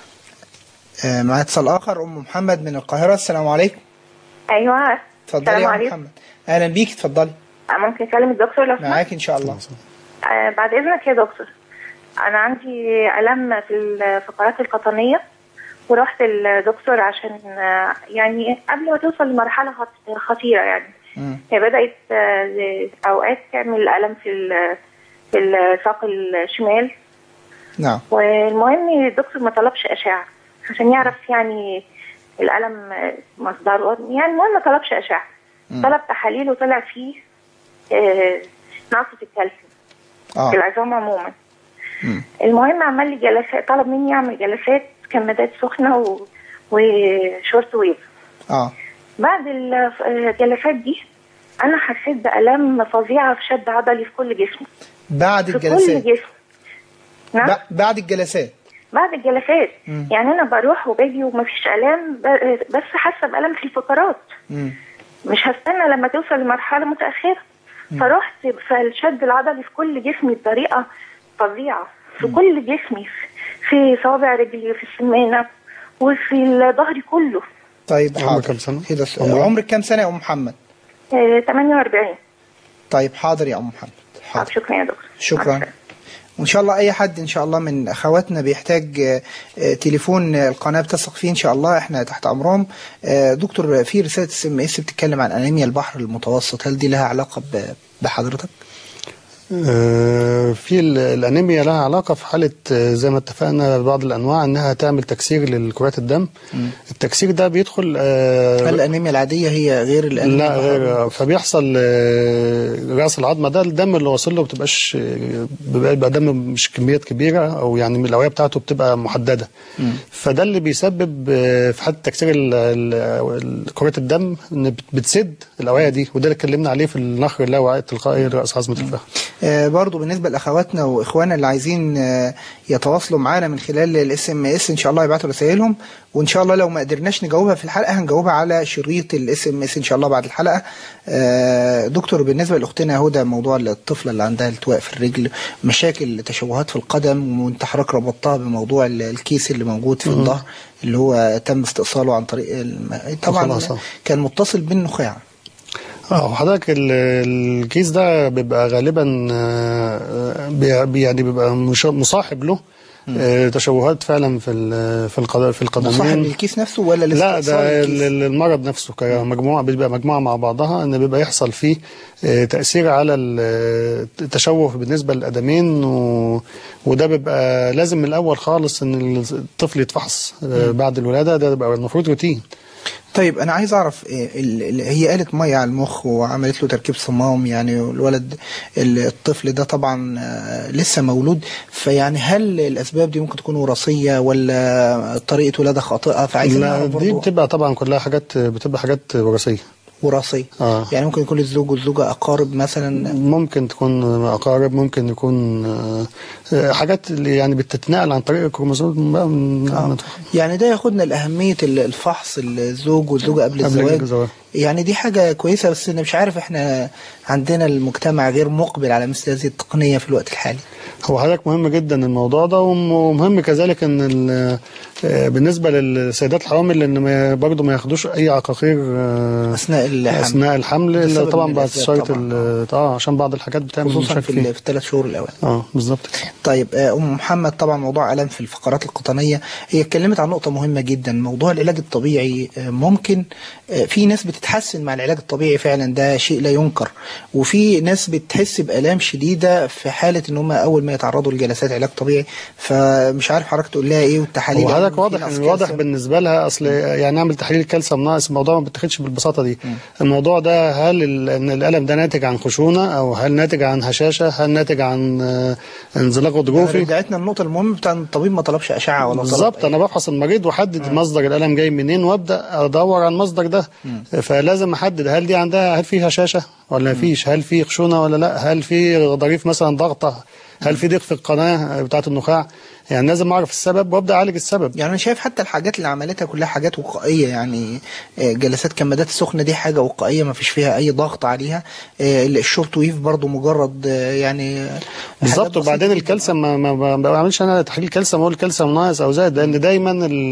آه، معايا اتصال اخر ام محمد من القاهره السلام عليكم ايوه اتفضلي يا السلام ام عليكم محمد اهلا بيك اتفضلي ممكن اكلم الدكتور لو سمحت معاك ان شاء الله آه بعد اذنك يا دكتور انا عندي الم في الفقرات القطنيه ورحت الدكتور عشان آه، يعني قبل ما توصل لمرحله خط- خطيره يعني مم. هي بدات آه، زي- اوقات تعمل الم في ال- في الساق الشمال نعم والمهم الدكتور ما طلبش اشعه عشان يعرف يعني الالم آه، مصدره يعني المهم ما طلبش اشعه طلب تحاليل وطلع فيه آه، نقص في الكالسيوم في اه العظام عموما مم. المهم عمل لي جلسات طلب مني اعمل جلسات كمادات سخنه و... وشورت ويف اه بعد ال- الجلسات دي انا حسيت بالام فظيعه في شد عضلي في كل جسمي بعد في كل الجلسات جسمي نعم ب- بعد الجلسات بعد الجلسات مم. يعني انا بروح وباجي ومفيش الام ب- بس حاسه بالم في الفقرات مم. مش هستنى لما توصل لمرحله متاخره فرحت فالشد العضلي في كل جسمي بطريقه فظيعه في كل جسمي في صوابع رجلي في السمانه وفي ظهري كله طيب عمرك حاضر كام سنة؟ كده س- عمرك؟ عمرك كام سنه يا ام محمد آه، 48 طيب حاضر يا ام محمد طب حاضر شكرا يا دكتور مع شكرا السلامة. وان شاء الله اي حد ان شاء الله من اخواتنا بيحتاج آه، آه، تليفون آه، القناه بتثق فيه ان شاء الله احنا تحت امرهم آه، دكتور في رساله اس ام اس بتتكلم عن انيميا البحر المتوسط هل دي لها علاقه ب- بحضرتك آه، في ال- الانيميا لها علاقه في حاله آه، زي ما اتفقنا بعض الانواع انها تعمل تكسير لكرات الدم التكسير ده بيدخل آه، هل الانيميا العاديه هي غير الانيميا لا البحر غير فبيحصل آه، راس العظمه ده الدم اللي واصل له ما بتبقاش آه، بيبقى بيبقى دم مش كميات كبيره او يعني من الاوعيه بتاعته بتبقى محدده فده اللي بيسبب آه، في حاله تكسير ال- ال- ال- كرات الدم ان بت- بتسد الاوعيه دي وده اللي اتكلمنا عليه في النخر اللاواعي التلقائي لراس عظمه الفخذ آه، برضو بالنسبه لاخواتنا واخواننا اللي عايزين آه، يتواصلوا معانا من خلال الاس ام اس ان شاء الله يبعتوا رسائلهم وان شاء الله لو ما قدرناش نجاوبها في الحلقه هنجاوبها على شريط الاس ام اس ان شاء الله بعد الحلقه آه، دكتور بالنسبه لاختنا هدى موضوع الطفله اللي عندها التواء في الرجل مشاكل تشوهات في القدم وانت حضرتك ربطتها بموضوع ال- الكيس اللي موجود في الظهر اللي هو تم استئصاله عن طريق الم... طبعا الخلاصة. كان متصل بالنخاع اه حضرتك ال- الكيس ده بيبقى غالبا آه، بي- بي- يعني بيبقى مش- مصاحب له آه، تشوهات فعلا في ال- في القد- في مصاحب القدمين للكيس نفسه ولا لا لاستئصال ده الكيس؟ ال- ال- المرض نفسه كمجموعه بيبقى مجموعه مع بعضها ان بيبقى يحصل فيه آه، تاثير على ال- التشوه بالنسبه للقدمين و... وده بيبقى لازم من الاول خالص ان الطفل يتفحص آه، بعد الولاده ده بيبقى المفروض روتين طيب انا عايز اعرف إيه ال- ال- هي قالت ميه على المخ وعملت له تركيب صمام يعني الولد ال- الطفل ده طبعا آه، لسه مولود فيعني هل الاسباب دي ممكن تكون وراثيه ولا طريقه ولاده خاطئه فعايزين لا نعرف دي برضو بتبقى طبعا كلها حاجات بتبقى حاجات وراثيه وراثيه آه. يعني ممكن يكون الزوج والزوجه اقارب مثلا ممكن تكون اقارب ممكن يكون آه، آه، حاجات اللي يعني بتتنقل عن طريق الكروموسوم بقى من آه. يعني ده ياخدنا لأهمية ال- الفحص الزوج والزوجة قبل قبل الزواج الزواج. يعني دي حاجة كويسة بس أنا مش عارف إحنا عندنا المجتمع غير مقبل على مثل هذه التقنية في الوقت الحالي هو حضرتك مهم جدا الموضوع ده وم- ومهم كذلك ان ال- آه، بالنسبه للسيدات الحوامل ان ما- برضه ما ياخدوش اي عقاقير آه، أثناء الحمل اثناء الحمل ده الا سبب طبعا من بعد الأسباب استشاره طبعاً. ال- اه عشان بعض الحاجات بتعمل خصوصا مشاكل في فيه. ال- في الثلاث شهور الأوائل اه بالظبط طيب آه، ام محمد طبعا موضوع الم في الفقرات القطنيه هي اتكلمت عن نقطه مهمه جدا موضوع العلاج الطبيعي آه، ممكن آه، في ناس بتتحسن مع العلاج الطبيعي فعلا ده شيء لا ينكر وفي ناس بتحس بالام شديده في حاله ان هم اول ما يتعرضوا لجلسات علاج طبيعي فمش عارف حضرتك تقول لها ايه والتحاليل هو يعني حضرتك في واضح نقص واضح كالسيوم. بالنسبه لها اصل يعني نعمل تحليل كالسيوم ناقص الموضوع ما بيتاخدش بالبساطه دي الموضوع ده هل ال- ان الالم ده ناتج عن خشونه او هل ناتج عن هشاشه هل ناتج عن آه، انزلاق يعني غضروفي رجعتنا النقطه المهمه بتاع إن الطبيب ما طلبش اشعه ولا طلب بالظبط انا بفحص المريض واحدد مصدر الالم جاي منين وابدا ادور على المصدر ده فلازم احدد هل دي عندها هل في هشاشه ولا ما فيش هل في خشونه ولا لا هل في غضاريف مثلا ضغطه هل في ضيق في القناه بتاعه النخاع يعني لازم اعرف السبب وابدا اعالج السبب يعني انا شايف حتى الحاجات اللي عملتها كلها حاجات وقائيه يعني آه، جلسات كمادات السخنه دي حاجه وقائيه ما فيش فيها اي ضغط عليها آه، الشورت ويف برضو مجرد آه، يعني آه، بالظبط حاجات وبعدين بسيطة الكالسيوم ما, ما, ما بعملش انا تحليل كالسيوم اقول الكالسيوم ناقص او زائد لان دايما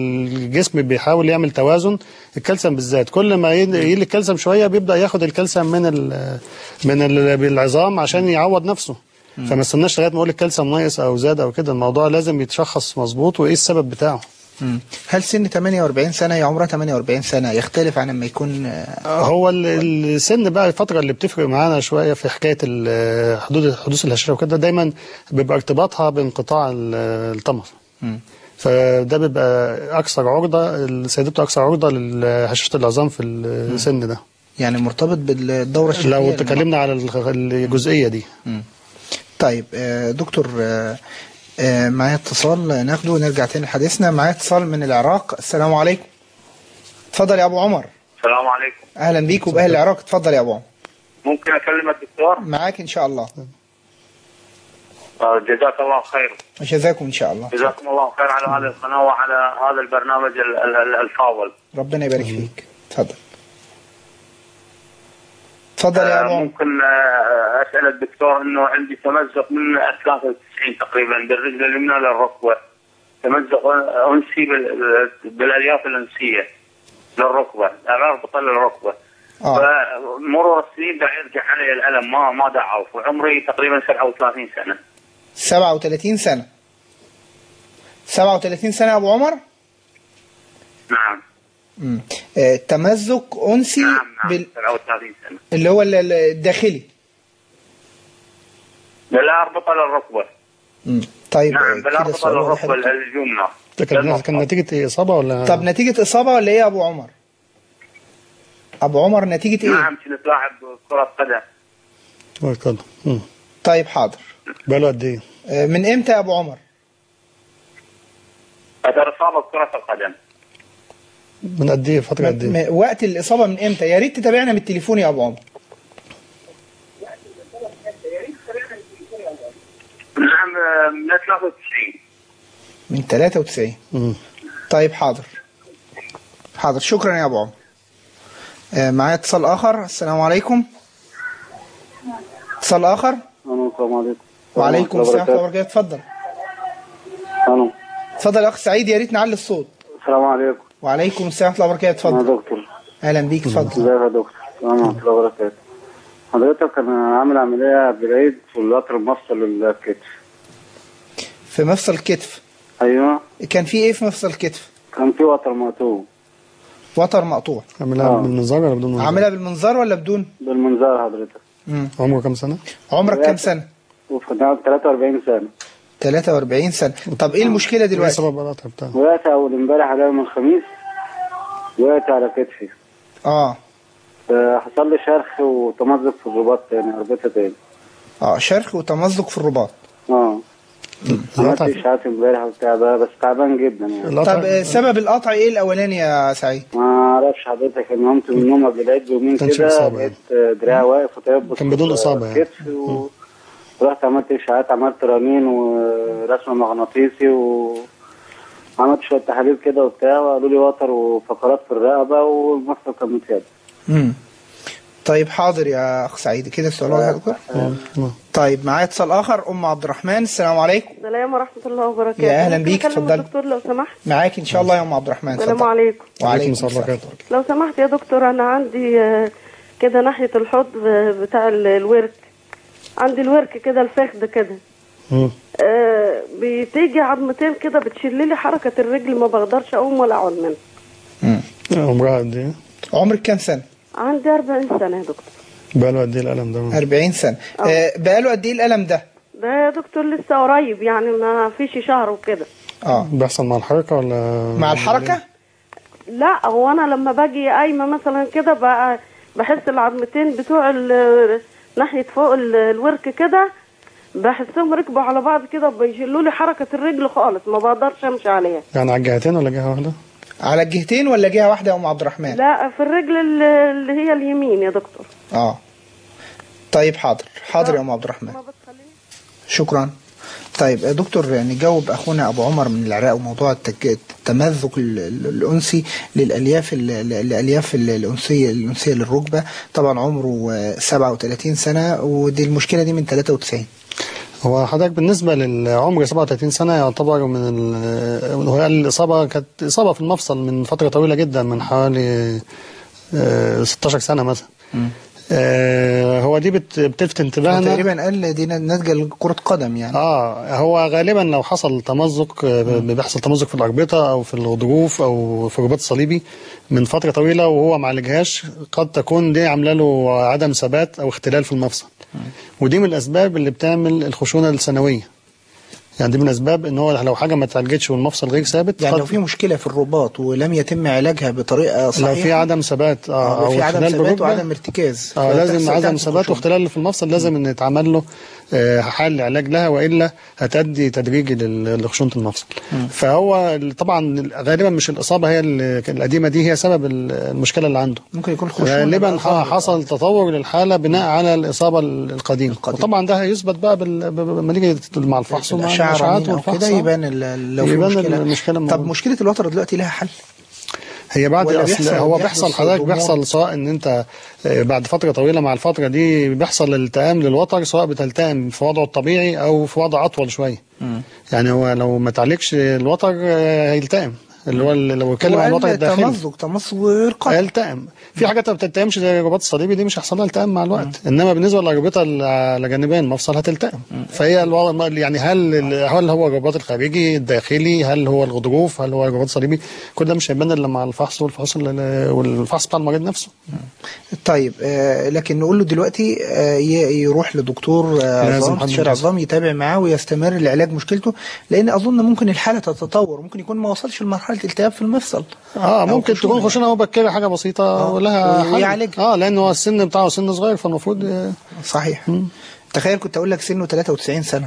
الجسم بيحاول يعمل توازن الكالسيوم بالذات كل ما يقل الكالسيوم شويه بيبدا ياخد الكالسيوم من ال من ال العظام عشان يعوض نفسه فما استناش لغايه ما اقول الكالسيوم ناقص او زاد او كده الموضوع لازم يتشخص مظبوط وايه السبب بتاعه مم. هل سن 48 سنه هي عمرها 48 سنه يختلف عن لما يكون آه، هو ال- السن بقى الفترة اللي بتفرق معانا شوية في حكاية ال- حدود حدوث الهشاشة وكده دايما بيبقى ارتباطها بانقطاع ال- التمر مم. فده بيبقى أكثر عرضة السيدات بتبقى أكثر عرضة لهشاشة العظام في السن ده يعني مرتبط بالدوره الشهريه لو للمرأة. تكلمنا على الخ- الجزئية دي مم. طيب آه، دكتور آه، آه، معايا اتصال ناخده ونرجع تاني لحديثنا معايا اتصال من العراق السلام عليكم اتفضل يا ابو عمر السلام عليكم اهلا بيك وباهل العراق اتفضل يا ابو عمر ممكن اكلم الدكتور معاك ان شاء الله آه، جزاك الله خير وجزاكم ان شاء الله جزاكم الله خير على هذه القناه وعلى هذا البرنامج ال- ال- ال- الفاضل ربنا يبارك فيك اتفضل اتفضل يا آه، ابو عمر ممكن آه، اسال الدكتور انه عندي تمزق من 93 تقريبا بالرجل اليمنى للركبه تمزق انسي بال- بالالياف الانسيه للركبه الاربطه للركبه اه فمرور السنين دا يرجع علي الالم ما ما دا اعرف وعمري تقريبا 37 سنه 37 سنه 37 سنه يا ابو عمر نعم مم. آه، تمزق انسي نعم نعم بال... 37 سنه اللي هو ال- ال- الداخلي لا اربطه للركبه مم. طيب آه، نعم كده بالاربطه السؤال واضح للركبه يا دكتور. اليمنى ده كان كان نتيجة إيه إصابة ولا طب نتيجة إصابة ولا إيه يا أبو عمر؟ أبو عمر نتيجة إيه؟ نعم كنت لاعب كره قدم كرة قدم مم. طيب حاضر بقاله قد إيه؟ آه، من إمتى يا أبو عمر؟ اثر اصابه بكره القدم من قد إيه فترة قد م- إيه؟ م- وقت الإصابة من إمتى؟ يا ريت تتابعنا من التليفون يا أبو عمر نعم آه، من 93 من 93 مم. طيب حاضر حاضر شكرا يا أبو عمر آه، معايا اتصال آخر السلام عليكم اتصال آخر السلام عليكم وعليكم السلام ورحمة الله وبركاته اتفضل الو اتفضل يا أخ سعيد يا ريت نعلي الصوت السلام عليكم وعليكم السلام ورحمة الله وبركاته يا اتفضل دكتور أهلا بيك اتفضل ازيك يا دكتور السلام ورحمه الله وبركاته حضرتك انا عامل عمليه قبل العيد في القطر المفصل الكتف في مفصل الكتف ايوه كان في إيه في مفصل الكتف؟ كان في وتر مقطوع وتر مقطوع عاملها آه. بالمنظار ولا بدون منظار؟ عاملها بالمنظار ولا بدون؟ بالمنظار حضرتك مم. عمره كام سنة؟ عمرك كام سنة؟ وفي 43 سنه 43 سنة طب ايه المشكلة إيه دلوقتي؟ سبب القطع بتاعه؟ وقعت اول امبارح على يوم الخميس وقعت على كتفي اه حصل لي شرخ وتمزق في الرباط تاني ربطها تاني اه شرخ وتمزق في الرباط اه عملت القطع اشاعات امبارح وبتاع بقى بس تعبان جدا يعني القطع طب آه، سبب القطع ايه الاولاني يا سعيد؟ ما اعرفش حضرتك انا قمت من النوم قبل العيد بيومين كانش كده إصابة لقيت آه، دراعي واقف وتيبس كان بدون في إصابة يعني. كتفي و... ورحت عملت اشاعات عملت رنين ورسم مغناطيسي و عملت شويه تحاليل كده وبتاع وقالوا لي وتر وفقرات في الرقبه والمفصل كان متيبس مم. طيب حاضر يا اخ سعيد كده السؤال واضح يا دكتور طيب معايا اتصال اخر ام عبد الرحمن السلام عليكم السلام ورحمة الله وبركاته يا أهلاً ممكن بيك، أكلم اتفضلي. الدكتور لو سمحت معاك ان شاء الله يا ام عبد الرحمن السلام اتفضل. عليكم وعليكم السلام السلام ورحمة لو سمحت يا دكتور أنا عندي آه، كده ناحية الحوض آه، بتاع ال- الورك عندي الورك كده الفخذ كده مم. آه، بتيجي عظمتين كده بتشيل لي حركة الرجل ما بقدرش أقوم ولا أقعد منها عمرها قد ايه؟ عمرك كام سنه عندي 40 سنة يا دكتور بقاله قد ايه الالم ده؟ 40 سنه آه بقاله قد ايه الالم ده ده يا دكتور لسه قريب يعني ما فيش شهر وكده اه بيحصل مع الحركه ولا مع الحركه لا هو انا لما باجي قايمه مثلا كده بقى بحس العظمتين بتوع ال- ناحيه فوق ال- الورك كده بحسهم ركبوا على بعض كده بيشيلوا لي حركه الرجل خالص ما بقدرش امشي عليها يعني على الجهتين ولا جهه واحده؟ على الجهتين ولا جهه واحده يا ام عبد الرحمن لا في الرجل ال- اللي هي اليمين يا دكتور اه طيب حاضر حاضر يا ام عبد الرحمن شكرا طيب يا دكتور نجاوب اخونا ابو عمر من العراق وموضوع التج- التمزق ال- ال- الانسي للالياف ال- ال- الالياف ال- الانسيه الانسيه للركبه طبعا عمره آه، 37 سنه ودي المشكله دي من 93 هو حضرتك بالنسبة للعمر 37 سنة يعتبر من ال هو الإصابة كانت إصابة في المفصل من فترة طويلة جدا من حوالي آه، 16 سنة مثلا آه، هو دي بت- بتلفت انتباهنا تقريبا قال دي ناتجه لكره قدم يعني اه هو غالبا لو حصل تمزق آه، بيحصل تمزق في الاربطه او في الغضروف او في الرباط الصليبي من فتره طويله وهو ما عالجهاش قد تكون دي عامله له عدم ثبات او اختلال في المفصل ودي من الاسباب اللي بتعمل الخشونه السنويه يعني دي من الاسباب ان هو لو حاجه ما اتعالجتش والمفصل غير ثابت يعني قد- لو في مشكله في الرباط ولم يتم علاجها بطريقه صحيحه لو في عدم ثبات اه آه، او في عدم اختلال ثبات بالركبة، وعدم ارتكاز اه لازم فتحصل عدم تحت ثبات الخشونة. واختلال في المفصل لازم ان يتعمل له آه، حل علاج لها والا هتؤدي تدريجي لل- لخشونه المفصل فهو ال- طبعا غالبا مش الاصابه هي ال- القديمه دي هي سبب ال- المشكله اللي عنده ممكن يكون خشونه غالبا بقى ح- ظهرت. حصل تطور للحاله بناء على الاصابه ال- القديمه وطبعا ده هيثبت بقى بال- ب- ب- لما نيجي مع الفحص ومع الاشعه الاشعاعات رنين او والفحص كده آه. يبان ال- لو في يبان مشكله المشكله طب موجودة. مشكله الوتر دلوقتي لها حل هي بعد ولا أصل بيحصل- هو بيحدث بيحصل حضرتك ضمور؟ بيحصل سواء ان انت آه، بعد فتره طويله مع الفتره دي بيحصل التئام للوتر سواء بتلتئم في وضعه الطبيعي او في وضع اطول شويه يعني هو لو ما تعالجش الوتر آه، هيلتئم اللي هو اللي- لو اتكلم عن الوتر وقال الداخلي تمزق تمزق وارقاء هيلتئم في حاجات ما بتلتئمش زي الرباط الصليبي دي مش هيحصل لها التئام مع الوقت انما بالنسبه للرباطه اللي جانبين المفصل هتلتئم فهي الوضع يعني هل هل هو الرباط الخارجي الداخلي هل هو الغضروف هل هو الرباط الصليبي كل ده مش هيبان الا مع الفحص والفحص ال- والفحص بتاع المريض نفسه طيب آه لكن نقول له دلوقتي آه ي- يروح لدكتور آه لازم عظام حد استشاري متخصص. عظام يتابع معاه ويستمر لعلاج مشكلته لان اظن ممكن الحاله تتطور ممكن يكون ما وصلش لمرحله التهاب في المفصل اه أو ممكن خشونة. تكون خشونه مبكره حاجه بسيطه ولها حل ويعالجها. اه لان هو السن بتاعه سن صغير فالمفروض آه، صحيح تخيل كنت اقول لك سنه 93 سنه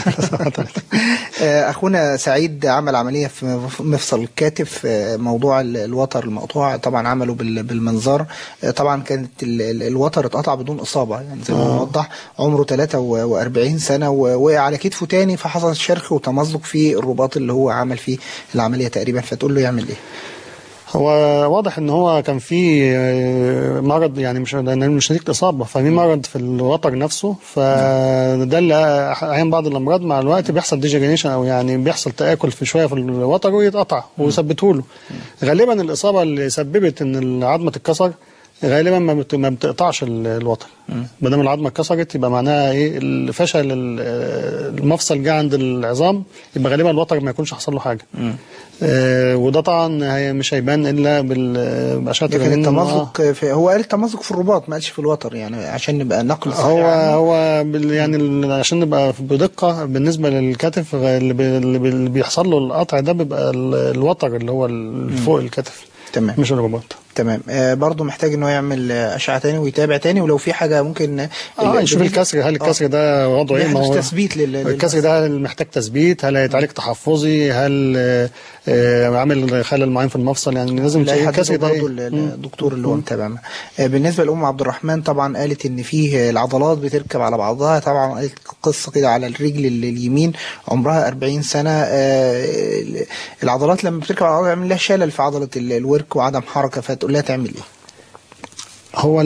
آه، اخونا سعيد عمل عمليه في مفصل الكتف آه، موضوع ال- الوتر المقطوع طبعا عمله بال- بالمنظار آه، طبعا كانت ال- ال- الوتر اتقطع بدون اصابه يعني زي ما نوضح عمره 43 سنه ووقع على كتفه تاني فحصل شرخ وتمزق في الرباط اللي هو عمل فيه العمليه تقريبا فتقول له يعمل ايه هو واضح ان هو كان في آه، مرض يعني مش لان مش نتيجه اصابه ففي مرض في الوتر نفسه فده اللي احيانا بعض الامراض مع الوقت بيحصل ديجنريشن او يعني بيحصل تاكل في شويه في الوتر ويتقطع ويثبته له غالبا الاصابه اللي سببت ان العظمه تتكسر غالبا ما بت- ما بتقطعش ال- الوتر ما دام العظمه اتكسرت يبقى معناها ايه الفشل ال- المفصل جه عند العظام يبقى غالبا الوتر ما يكونش حصل له حاجه آه وده طبعا هي مش هيبان الا بال- باشعه لكن الرنين. التمزق في هو قال التمزق في الرباط ما قالش في الوتر يعني عشان نبقى نقل صحيح هو عنه. هو بال- يعني ال- عشان نبقى بدقه بالنسبه للكتف غ- اللي بي- اللي بي- اللي بيحصل له القطع ده بيبقى ال- الوتر اللي هو ال- فوق الكتف تمام مش الرباط تمام آه برضه محتاج ان هو يعمل آه، اشعه تاني ويتابع تاني ولو في حاجه ممكن اه نشوف الكسر هل الكسر ده وضعه ايه ما يحدث هو تثبيت لل لل- الكسر ده هل محتاج تثبيت هل هيتعالج تحفظي هل آه، آه، عامل خلل معين في المفصل يعني لازم لا تشوف يحدده الكسر ده برضه إيه؟ ال- مم. الدكتور اللي هو متابع معاه. آه، بالنسبه لام عبد الرحمن طبعا قالت ان فيه العضلات بتركب على بعضها طبعا قالت قصه كده على الرجل ال- اليمين عمرها 40 سنه آه، العضلات لما بتركب على بعضها يعمل لها شلل في عضله ال- الورك وعدم حركه فتقول لها تعمل ايه؟ هو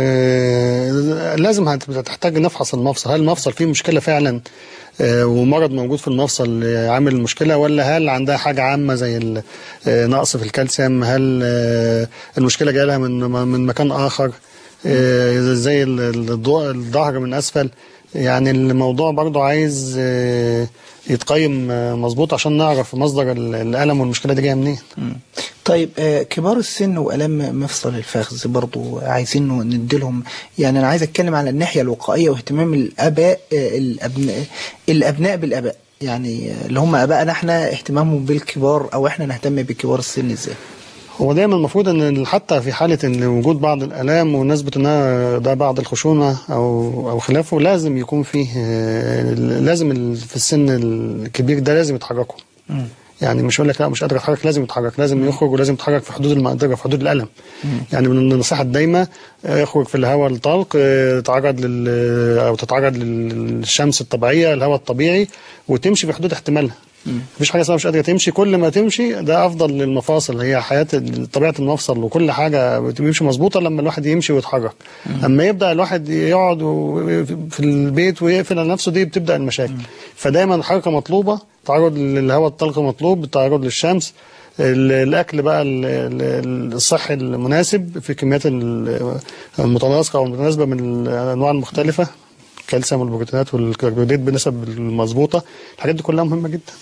ال- لازم هت- هتحتاج نفحص المفصل هل المفصل فيه مشكلة فعلا آه، ومرض موجود في المفصل آه، عامل المشكلة ولا هل عندها حاجة عامة زي ال- آه، نقص في الكالسيوم هل آه، المشكلة جاية لها من من مكان آخر آه، زي ال- ال- الضوء- الظهر من أسفل يعني الموضوع برضو عايز آه، يتقيم آه، مظبوط عشان نعرف مصدر ال- الألم والمشكلة دي جاية منين طيب آه، كبار السن والام مفصل الفخذ برضو عايزين نديلهم يعني انا عايز اتكلم على الناحيه الوقائيه واهتمام الاباء آه، الابناء الابناء بالاباء يعني آه، اللي هم ابائنا احنا اهتمامهم بالكبار او احنا نهتم بكبار السن ازاي هو دايما المفروض ان حتى في حاله ان وجود بعض الالام ونسبه انها ده بعض الخشونه او او خلافه لازم يكون فيه آه، لازم ال- في السن الكبير ده لازم يتحركوا يعني مش يقول لك لا مش قادر اتحرك لازم يتحرك لازم يخرج ولازم يتحرك في حدود المقدره في حدود الالم يعني من النصيحه الدايمه آه، يخرج في الهواء الطلق آه، يتعرض لل او تتعرض للشمس الطبيعيه الهواء الطبيعي وتمشي في حدود احتمالها مفيش حاجه اسمها مش قادره تمشي كل ما تمشي ده افضل للمفاصل هي حياه طبيعه المفصل وكل حاجه بتمشي مظبوطه لما الواحد يمشي ويتحرك اما يبدا الواحد يقعد و- في البيت ويقفل على نفسه دي بتبدا المشاكل فدايما الحركه مطلوبه تعرض للهواء الطلق مطلوب التعرض للشمس ال- الاكل بقى ال- ال- الصحي المناسب في كميات ال- المتناسقه او المتناسبه من الانواع المختلفه الكالسيوم والبروتينات والكربوهيدرات بنسب المظبوطه الحاجات دي كلها مهمه جدا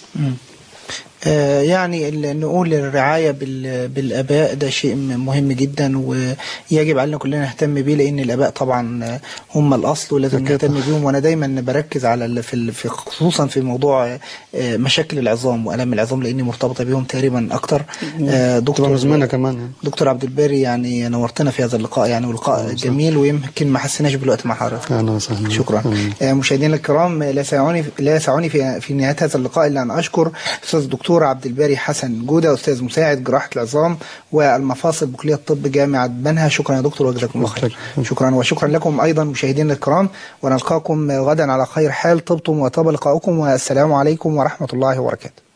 آه، يعني ال- نقول الرعاية بال- بالآباء ده شيء م- مهم جدا ويجب علينا كلنا نهتم بيه لأن الآباء طبعا آه، هم الأصل ولازم أكيد. نهتم بيهم وأنا دايما بركز على ال- في ال- في خصوصا في موضوع آه، مشاكل العظام وآلام العظام لأني مرتبطة بيهم تقريبا أكتر آه، تبقى دكتور مزمنه كمان يعني. دكتور عبد الباري يعني نورتنا في هذا اللقاء يعني ولقاء جميل ويمكن ما حسيناش بالوقت مع حضرتك اهلا وسهلا شكرا آمين. آه، مشاهدينا الكرام لا يسعني لا يسعني في في نهايه هذا اللقاء الا ان اشكر استاذ الدكتور عبد الباري حسن جوده استاذ مساعد جراحه العظام والمفاصل بكليه الطب جامعه بنها شكرا يا دكتور وجزاكم الله خير شكرا وشكرا لكم ايضا مشاهدينا الكرام ونلقاكم غدا على خير حال طبتم وطاب لقاؤكم والسلام عليكم ورحمه الله وبركاته